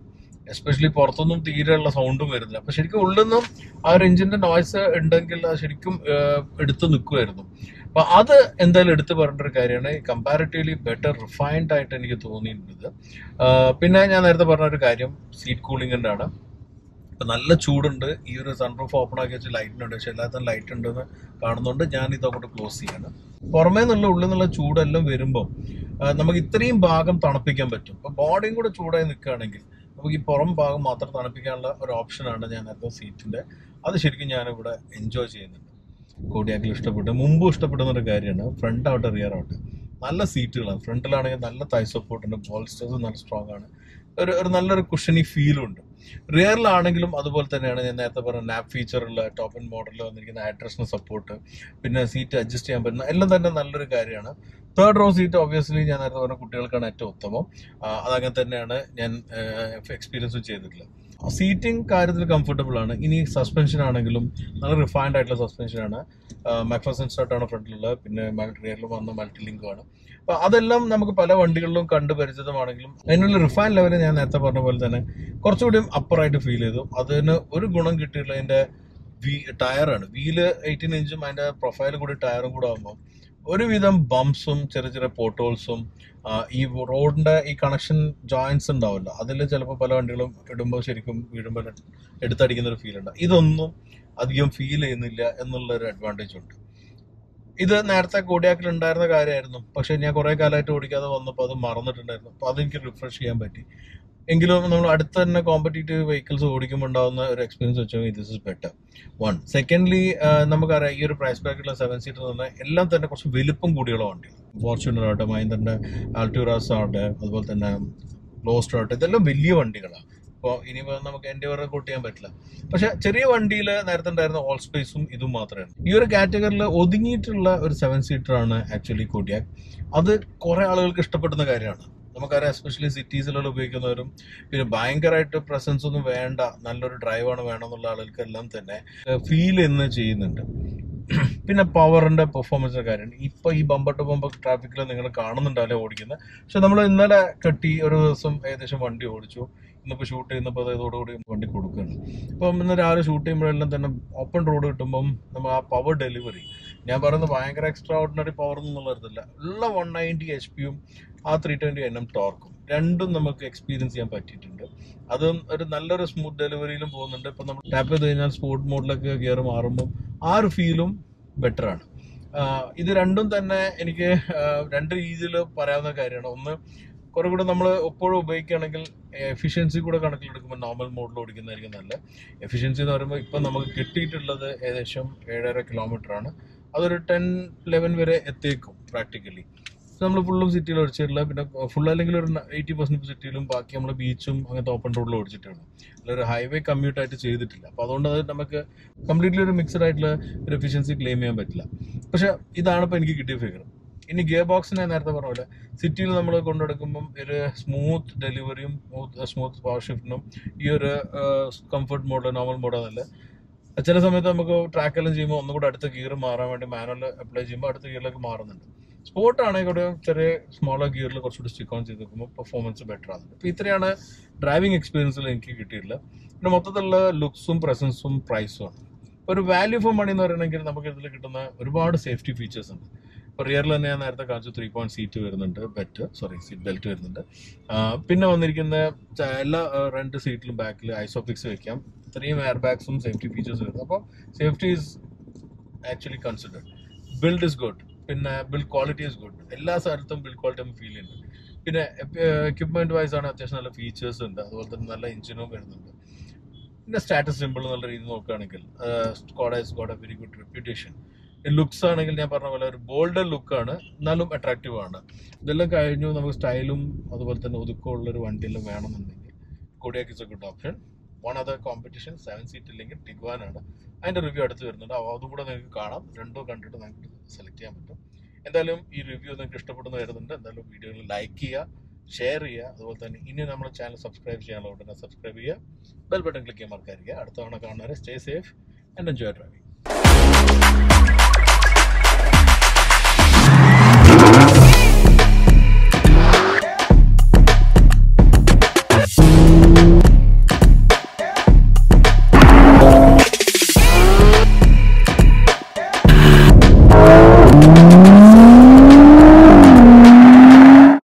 especially പുറത്തൊന്നും തീരെയുള്ള സൗണ്ടും വരുന്നില്ല അപ്പൊ ശരിക്കും ഉള്ളിൽ നിന്നും ആ ഒരു എഞ്ചിന്റെ നോയ്സ് ഉണ്ടെങ്കിൽ അത് ശരിക്കും ഏഹ്, എടുത്ത് നിൽക്കുമായിരുന്നു അപ്പൊ അത് എന്തായാലും എടുത്തു പറയേണ്ട ഒരു കാര്യമാണ് കമ്പാരിറ്റീവ്ലി ബെറ്റർ റിഫൈൻഡ് ആയിട്ട് എനിക്ക് തോന്നിയിട്ടുണ്ട് ആഹ് പിന്നെ ഞാൻ നേരത്തെ പറഞ്ഞ ഒരു കാര്യം സീറ്റ് കൂളിംഗിന്റെ ആണ് ഇപ്പൊ നല്ല ചൂടുണ്ട് ഈ ഒരു സൺറൂഫ് ഓപ്പൺ ആക്കി വെച്ച് ലൈറ്റിനുണ്ട് പക്ഷെ എല്ലാത്തിനും ലൈറ്റ് ഉണ്ടെന്ന് കാണുന്നുണ്ട് ഞാൻ ഇത് അങ്ങോട്ട് ക്ലോസ് ചെയ്യാണ് പുറമേ നിന്നുള്ള ഉള്ളിൽ നിന്നുള്ള ചൂടെല്ലാം വരുമ്പോൾ നമുക്ക് ഇത്രയും ഭാഗം തണുപ്പിക്കാൻ പറ്റും അപ്പൊ ബോഡിയും കൂടെ ചൂടായി നിൽക്കുകയാണെങ്കിൽ നമുക്ക് ഈ പുറം ഭാഗം മാത്രം തണുപ്പിക്കാനുള്ള ഒരു ഓപ്ഷനാണ് ഞാൻ നേരത്തെ സീറ്റിന്റെ അത് ശരിക്കും ഞാനിവിടെ എൻജോയ് ചെയ്യുന്നുണ്ട് കോഡിയാക്കിൽ ഇഷ്ടപ്പെട്ടു മുമ്പും ഇഷ്ടപ്പെടുന്ന ഒരു കാര്യമാണ് ഫ്രണ്ട് ആവട്ടെ റിയർ ആവട്ടെ നല്ല സീറ്റുകളാണ് ഫ്രണ്ടിലാണെങ്കിൽ നല്ല തൈ സപ്പോർട്ട് ഉണ്ട് ബോൾസ്റ്റേഴ്സ് നല്ല സ്ട്രോങ് ആണ് ഒരു ഒരു നല്ലൊരു കുഷനി ഫീലും ഉണ്ട് റിയറിലാണെങ്കിലും അതുപോലെ തന്നെയാണ് ഞാൻ നേരത്തെ പറഞ്ഞ നാപ്പ് ഫീച്ചറുള്ള ടോപ്പ് ആൻഡ് മോഡലിൽ വന്നിരിക്കുന്ന ആഡ്രസിന് സപ്പോർട്ട് പിന്നെ സീറ്റ് അഡ്ജസ്റ്റ് ചെയ്യാൻ പറ്റുന്ന എല്ലാം തന്നെ നല്ലൊരു കാര്യമാണ് തേർഡ് റോ സീറ്റ് ഒബ്വിയസ്ലി ഞാൻ നേരത്തെ പറഞ്ഞ കുട്ടികൾക്കാണ് ഏറ്റവും ഉത്തമം ആ, അതങ്ങനെ തന്നെയാണ് ഞാൻ എക്സ്പീരിയൻസും ചെയ്തിട്ടുള്ളത് സീറ്റിംഗ് കാര്യത്തിൽ കംഫർട്ടബിൾ ആണ് ഇനി സസ്പെൻഷൻ ആണെങ്കിലും നല്ല റിഫൈൻഡ് ആയിട്ടുള്ള സസ്പെൻഷൻ ആണ് മാക്ഫസൻ സ്റ്റാർട്ടാണ് ഫ്രണ്ടിലുള്ളത് പിന്നെ റിയറിൽ വന്ന മൾട്ടി ലിങ്കും ആണ് അപ്പൊ അതെല്ലാം നമുക്ക് പല വണ്ടികളിലും കണ്ടു പരിചിതമാണെങ്കിലും അതിനുള്ള റിഫൈൻ ലെവൽ ഞാൻ നേരത്തെ പറഞ്ഞ പോലെ തന്നെ കുറച്ചുകൂടി അപ്പറായിട്ട് ഫീൽ ചെയ്തു അതിന് ഒരു ഗുണം കിട്ടിയിട്ടുള്ളതിന്റെ വീ ടയറാണ് വീല് എയ്റ്റീൻ ഇഞ്ചും അതിന്റെ പ്രൊഫൈൽ കൂടി ടയറും കൂടെ ആകുമ്പോൾ ഒരുവിധം ബംപ്സും ചെറിയ ചെറിയ പോട്ടോൾസും ഈ റോഡിന്റെ ഈ കണക്ഷൻ ജോയിന്റ്സ് ഉണ്ടാവില്ല അതിൽ ചിലപ്പോൾ പല വണ്ടികളും ഇടുമ്പോൾ ശരിക്കും വീഴുമ്പോൾ എടുത്തടിക്കുന്ന ഒരു ഫീൽ ഉണ്ട് ഇതൊന്നും അധികം ഫീൽ ചെയ്യുന്നില്ല എന്നുള്ള ഒരു അഡ്വാൻറ്റേജ് ഉണ്ട് ഇത് നേരത്തെ കോഡിയാക്കിൽ ഉണ്ടായിരുന്ന കാര്യമായിരുന്നു പക്ഷെ ഞാൻ കുറെ കാലമായിട്ട് ഓടിക്കാതെ വന്നപ്പോൾ അത് മറന്നിട്ടുണ്ടായിരുന്നു അപ്പൊ അതെനിക്ക് റിഫ്രഷ് ചെയ്യാൻ പറ്റി എങ്കിലും നമ്മൾ അടുത്ത് തന്നെ കോമ്പറ്റീറ്റീവ് വെഹിക്കിൾസ് ഓടിക്കുമ്പോൾ ഉണ്ടാകുന്ന ഒരു എക്സ്പീരിയൻസ് വെച്ചാൽ this is better one secondly നമുക്കറിയാം ഈ ഒരു പ്രൈസ് പാക്കുള്ള സെവൻ സീറ്റർ എന്ന് പറഞ്ഞാൽ എല്ലാം തന്നെ കുറച്ച് വലുപ്പം കൂടിയുള്ള വണ്ടികൾ ഫോർച്യൂണർ ആവട്ടെ മഹീന്ദ്രന്റെ ആൾട്ടൂറാസ് ആവട്ടെ അതുപോലെ തന്നെ ലോസ്റ്റർ ആവട്ടെ ഇതെല്ലാം വലിയ വണ്ടികളാണ് അപ്പോൾ ഇനിയിപ്പോൾ നമുക്ക് എൻ്റെ വരെ കൂട്ട് ചെയ്യാൻ പറ്റില്ല പക്ഷെ ചെറിയ വണ്ടിയിൽ നേരത്തെ ഉണ്ടായിരുന്ന ഓൾ സ്പേസും ഇതും മാത്രമാണ് ഈ ഒരു കാറ്റഗറിയിൽ ഒതുങ്ങിയിട്ടുള്ള ഒരു സെവൻ സീറ്റർ ആണ് ആക്ച്വലി കോഡിയാക് അത് കുറെ ആളുകൾക്ക് ഇഷ്ടപ്പെടുന്ന കാര്യമാണ് നമുക്കറിയാം എസ്പെഷ്യലി സിറ്റീസിലുള്ള ഉപയോഗിക്കുന്നവരും പിന്നെ ഭയങ്കരമായിട്ട് പ്രസൻസ് ഒന്നും വേണ്ട നല്ലൊരു ഡ്രൈവാണ് വേണമെന്നുള്ള ആളുകൾക്കെല്ലാം തന്നെ ഫീൽ എന്ന് ചെയ്യുന്നുണ്ട് പിന്നെ പവറിന്റെ പെർഫോമൻസിന്റെ കാര്യം ഇപ്പൊ ഈ ബമ്പർ ടു ബമ്പർ ട്രാഫിക്കിൽ നിങ്ങൾ കാണുന്നുണ്ടാവില്ല ഓടിക്കുന്നത് പക്ഷെ നമ്മൾ ഇന്നലെ കെട്ടി ഒരു ദിവസം ഏകദേശം വണ്ടി ഓടിച്ചു ഇന്നിപ്പോ ഷൂട്ട് ചെയ്യുന്നപ്പോൾ അത് ഇതോടുകൂടി വണ്ടി കൊടുക്കുകയാണ് അപ്പം ഇന്ന് രാവിലെ ഷൂട്ട് ചെയ്യുമ്പോഴെല്ലാം തന്നെ ഓപ്പൺ റോഡ് കിട്ടുമ്പം നമ്മൾ ആ പവർ ഡെലിവറി ഞാൻ പറയുന്നത് ഭയങ്കര എക്സ്ട്രാ ഓർഡിനറി പവർ എന്നുള്ള അർത്ഥമില്ല ഉള്ള വൺ നയൻറ്റി എച്ച് പിയും ആ ത്രീ ട്വന്റി എൻ എം ടോർക്കും രണ്ടും നമുക്ക് എക്സ്പീരിയൻസ് ചെയ്യാൻ പറ്റിയിട്ടുണ്ട് അതും ഒരു നല്ലൊരു സ്മൂത്ത് ഡെലിവറിയിലും പോകുന്നുണ്ട് ഇപ്പൊ നമ്മൾ ടാപ്പ് ചെയ്ത് കഴിഞ്ഞാൽ സ്പോർട്ട് മോഡിലൊക്കെ ഗിയർ മാറുമ്പോൾ ആ ഒരു ഫീലും ബെറ്റർ ആണ് ആഹ് ഇത് രണ്ടും തന്നെ എനിക്ക് ആഹ് രണ്ട് രീതിയിൽ പറയാവുന്ന കാര്യമാണ് ഒന്ന് കുറെ കൂടെ നമ്മൾ എപ്പോഴും ഉപയോഗിക്കുകയാണെങ്കിൽ എഫിഷ്യൻസി കൂടെ കണക്കിലെടുക്കുമ്പോൾ നോർമൽ മോഡിൽ ഓടിക്കുന്നതായിരിക്കും നല്ല എഫിഷ്യൻസി എന്ന് പറയുമ്പോൾ ഇപ്പം നമുക്ക് കിട്ടിയിട്ടുള്ളത് ഏകദേശം ഏഴര കിലോമീറ്റർ ആണ് അതൊരു ടെൻ ലെവൻ വരെ എത്തിയേക്കും പ്രാക്ടിക്കലി നമ്മൾ ഫുള്ളും സിറ്റിയിൽ ഓടിച്ചിട്ടില്ല പിന്നെ ഫുൾ അല്ലെങ്കിൽ ഒരു എയ്റ്റി പെർസെന്റ് സിറ്റിയിലും ബാക്കി നമ്മൾ ബീച്ചും അങ്ങനത്തെ ഓപ്പൺ റോഡിൽ ഓടിച്ചിട്ടാണ് ഒരു ഹൈവേ കമ്മ്യൂട്ട് ആയിട്ട് ചെയ്തിട്ടില്ല അപ്പൊ അതുകൊണ്ട് അത് നമുക്ക് കംപ്ലീറ്റ്ലി ഒരു മിക്സഡ് ആയിട്ടുള്ള ഒരു എഫിഷ്യൻസി ക്ലെയിം ചെയ്യാൻ പറ്റില്ല പക്ഷെ ഇതാണ് ഇപ്പൊ എനിക്ക് കിട്ടിയ ഫിഗർ ഇനി ഗിയർ ബോക്സിനെ നേരത്തെ പറഞ്ഞ പോലെ സിറ്റിയിൽ നമ്മൾ കൊണ്ടെടുക്കുമ്പം ഒരു സ്മൂത്ത് ഡെലിവറിയും സ്മൂത്ത് പവർ ഷിഫ്റ്റിനും ഈ ഒരു കംഫർട്ട് മോഡ് നോർമൽ മോഡ് അതല്ല ചില സമയത്ത് നമുക്ക് ട്രാക്ക് എല്ലാം ചെയ്യുമ്പോൾ ഒന്നുകൂടെ അടുത്ത ഗിയർ മാറാൻ വേണ്ടി മാനുവൽ അപ്ലൈ ചെയ്യുമ്പോൾ അടുത്ത ഗിയറിലേക്ക് മാറുന്നുണ്ട് സ്പോർട്ട് ആണെങ്കിൽ കൂടെ ചെറിയ സ്മോളർ ഗിയറിൽ കുറച്ചുകൂടി സ്റ്റിക്ക് ഓൺ ചെയ്ത് നോക്കുമ്പോൾ പെർഫോമൻസ് ബെറ്റർ ആകുന്നുണ്ട് അപ്പോൾ ഇത്രയാണ് ഡ്രൈവിംഗ് എക്സ്പീരിയൻസിൽ എനിക്ക് കിട്ടിയിട്ടില്ല പിന്നെ മൊത്തത്തിലുള്ള ലുക്സും പ്രസൻസും പ്രൈസും ആണ് ഒരു വാല്യൂ ഫോർ മണി എന്ന് പറയണമെങ്കിൽ നമുക്ക് ഇതിൽ കിട്ടുന്ന ഒരുപാട് സേഫ്റ്റി ഫീച്ചേഴ്സ് ഉണ്ട് ഇപ്പോൾ റിയറിൽ തന്നെ ഞാൻ നേരത്തെ കാണിച്ചു ത്രീ പോയിന്റ് സീറ്റ് വരുന്നുണ്ട് ബെറ്റ് സോറി സീറ്റ് ബെൽറ്റ് വരുന്നുണ്ട് ആ, പിന്നെ വന്നിരിക്കുന്ന ച- എല്ലാ ആ, രണ്ട് സീറ്റിലും ബാക്കിൽ ഐസോഫിക്സ് വെക്കാം ഇത്രയും എയർ ബാഗ്സും സേഫ്റ്റി ഫീച്ചേഴ്സ് വരുന്നത് അപ്പോൾ safety is actually considered build is good പിന്നെ ബിൽഡ് ക്വാളിറ്റി ഇസ് ഗുഡ് എല്ലാ സ്ഥലത്തും ബിൽഡ് ക്വാളിറ്റി നമുക്ക് ഫീൽ ചെയ്യുന്നുണ്ട് പിന്നെ എക്യുപ്മെന്റ് വൈസ് ആണ് അത്യാവശ്യം നല്ല ഫീച്ചേഴ്സ് ഉണ്ട് അതുപോലെ തന്നെ നല്ല എഞ്ചിനും വരുന്നുണ്ട് പിന്നെ സ്റ്റാറ്റസ് സിമ്പിൾ എന്നുള്ള രീതി നോക്കുകയാണെങ്കിൽ Skoda is got a very good reputation looks ആണെങ്കിൽ ഞാൻ പറഞ്ഞ പോലെ ഒരു ബോൾഡ് ലുക്കാണ് എന്നാലും അട്രാക്റ്റീവ് ആണ് ഇതെല്ലാം കഴിഞ്ഞു നമുക്ക് സ്റ്റൈലും അതുപോലെ തന്നെ ഒതുക്കമുള്ള ഒരു വണ്ടിയെല്ലാം വേണമെന്നുണ്ടെങ്കിൽ Kodiaq is a good option one other competition seven seat ഇല്ലെങ്കിൽ ടിഗ്വാൻ ആണ് അതിന്റെ റിവ്യൂ അടുത്ത് വരുന്നുണ്ട് അപ്പോൾ അതും കൂടെ നിങ്ങൾക്ക് കാണാം രണ്ടും കണ്ടിട്ട് നിങ്ങൾക്ക് സെലക്ട് ചെയ്യാൻ പറ്റും എന്തായാലും ഈ റിവ്യൂ നിങ്ങൾക്ക് ഇഷ്ടപ്പെടുന്ന വരുന്നുണ്ട് എന്തായാലും വീഡിയോയിൽ ലൈക്ക് ചെയ്യുക ഷെയർ ചെയ്യുക അതുപോലെ തന്നെ ഇനി നമ്മുടെ ചാനൽ സബ്സ്ക്രൈബ് ചെയ്യാനുള്ള ഉടനെ സബ്സ്ക്രൈബ് ചെയ്യുക ബെൽ ബട്ടൺ ക്ലിക്ക് ചെയ്യാൻ മറക്കാതിരിക്കുക അടുത്ത തവണ കാണുന്നവരെ stay safe and enjoy driving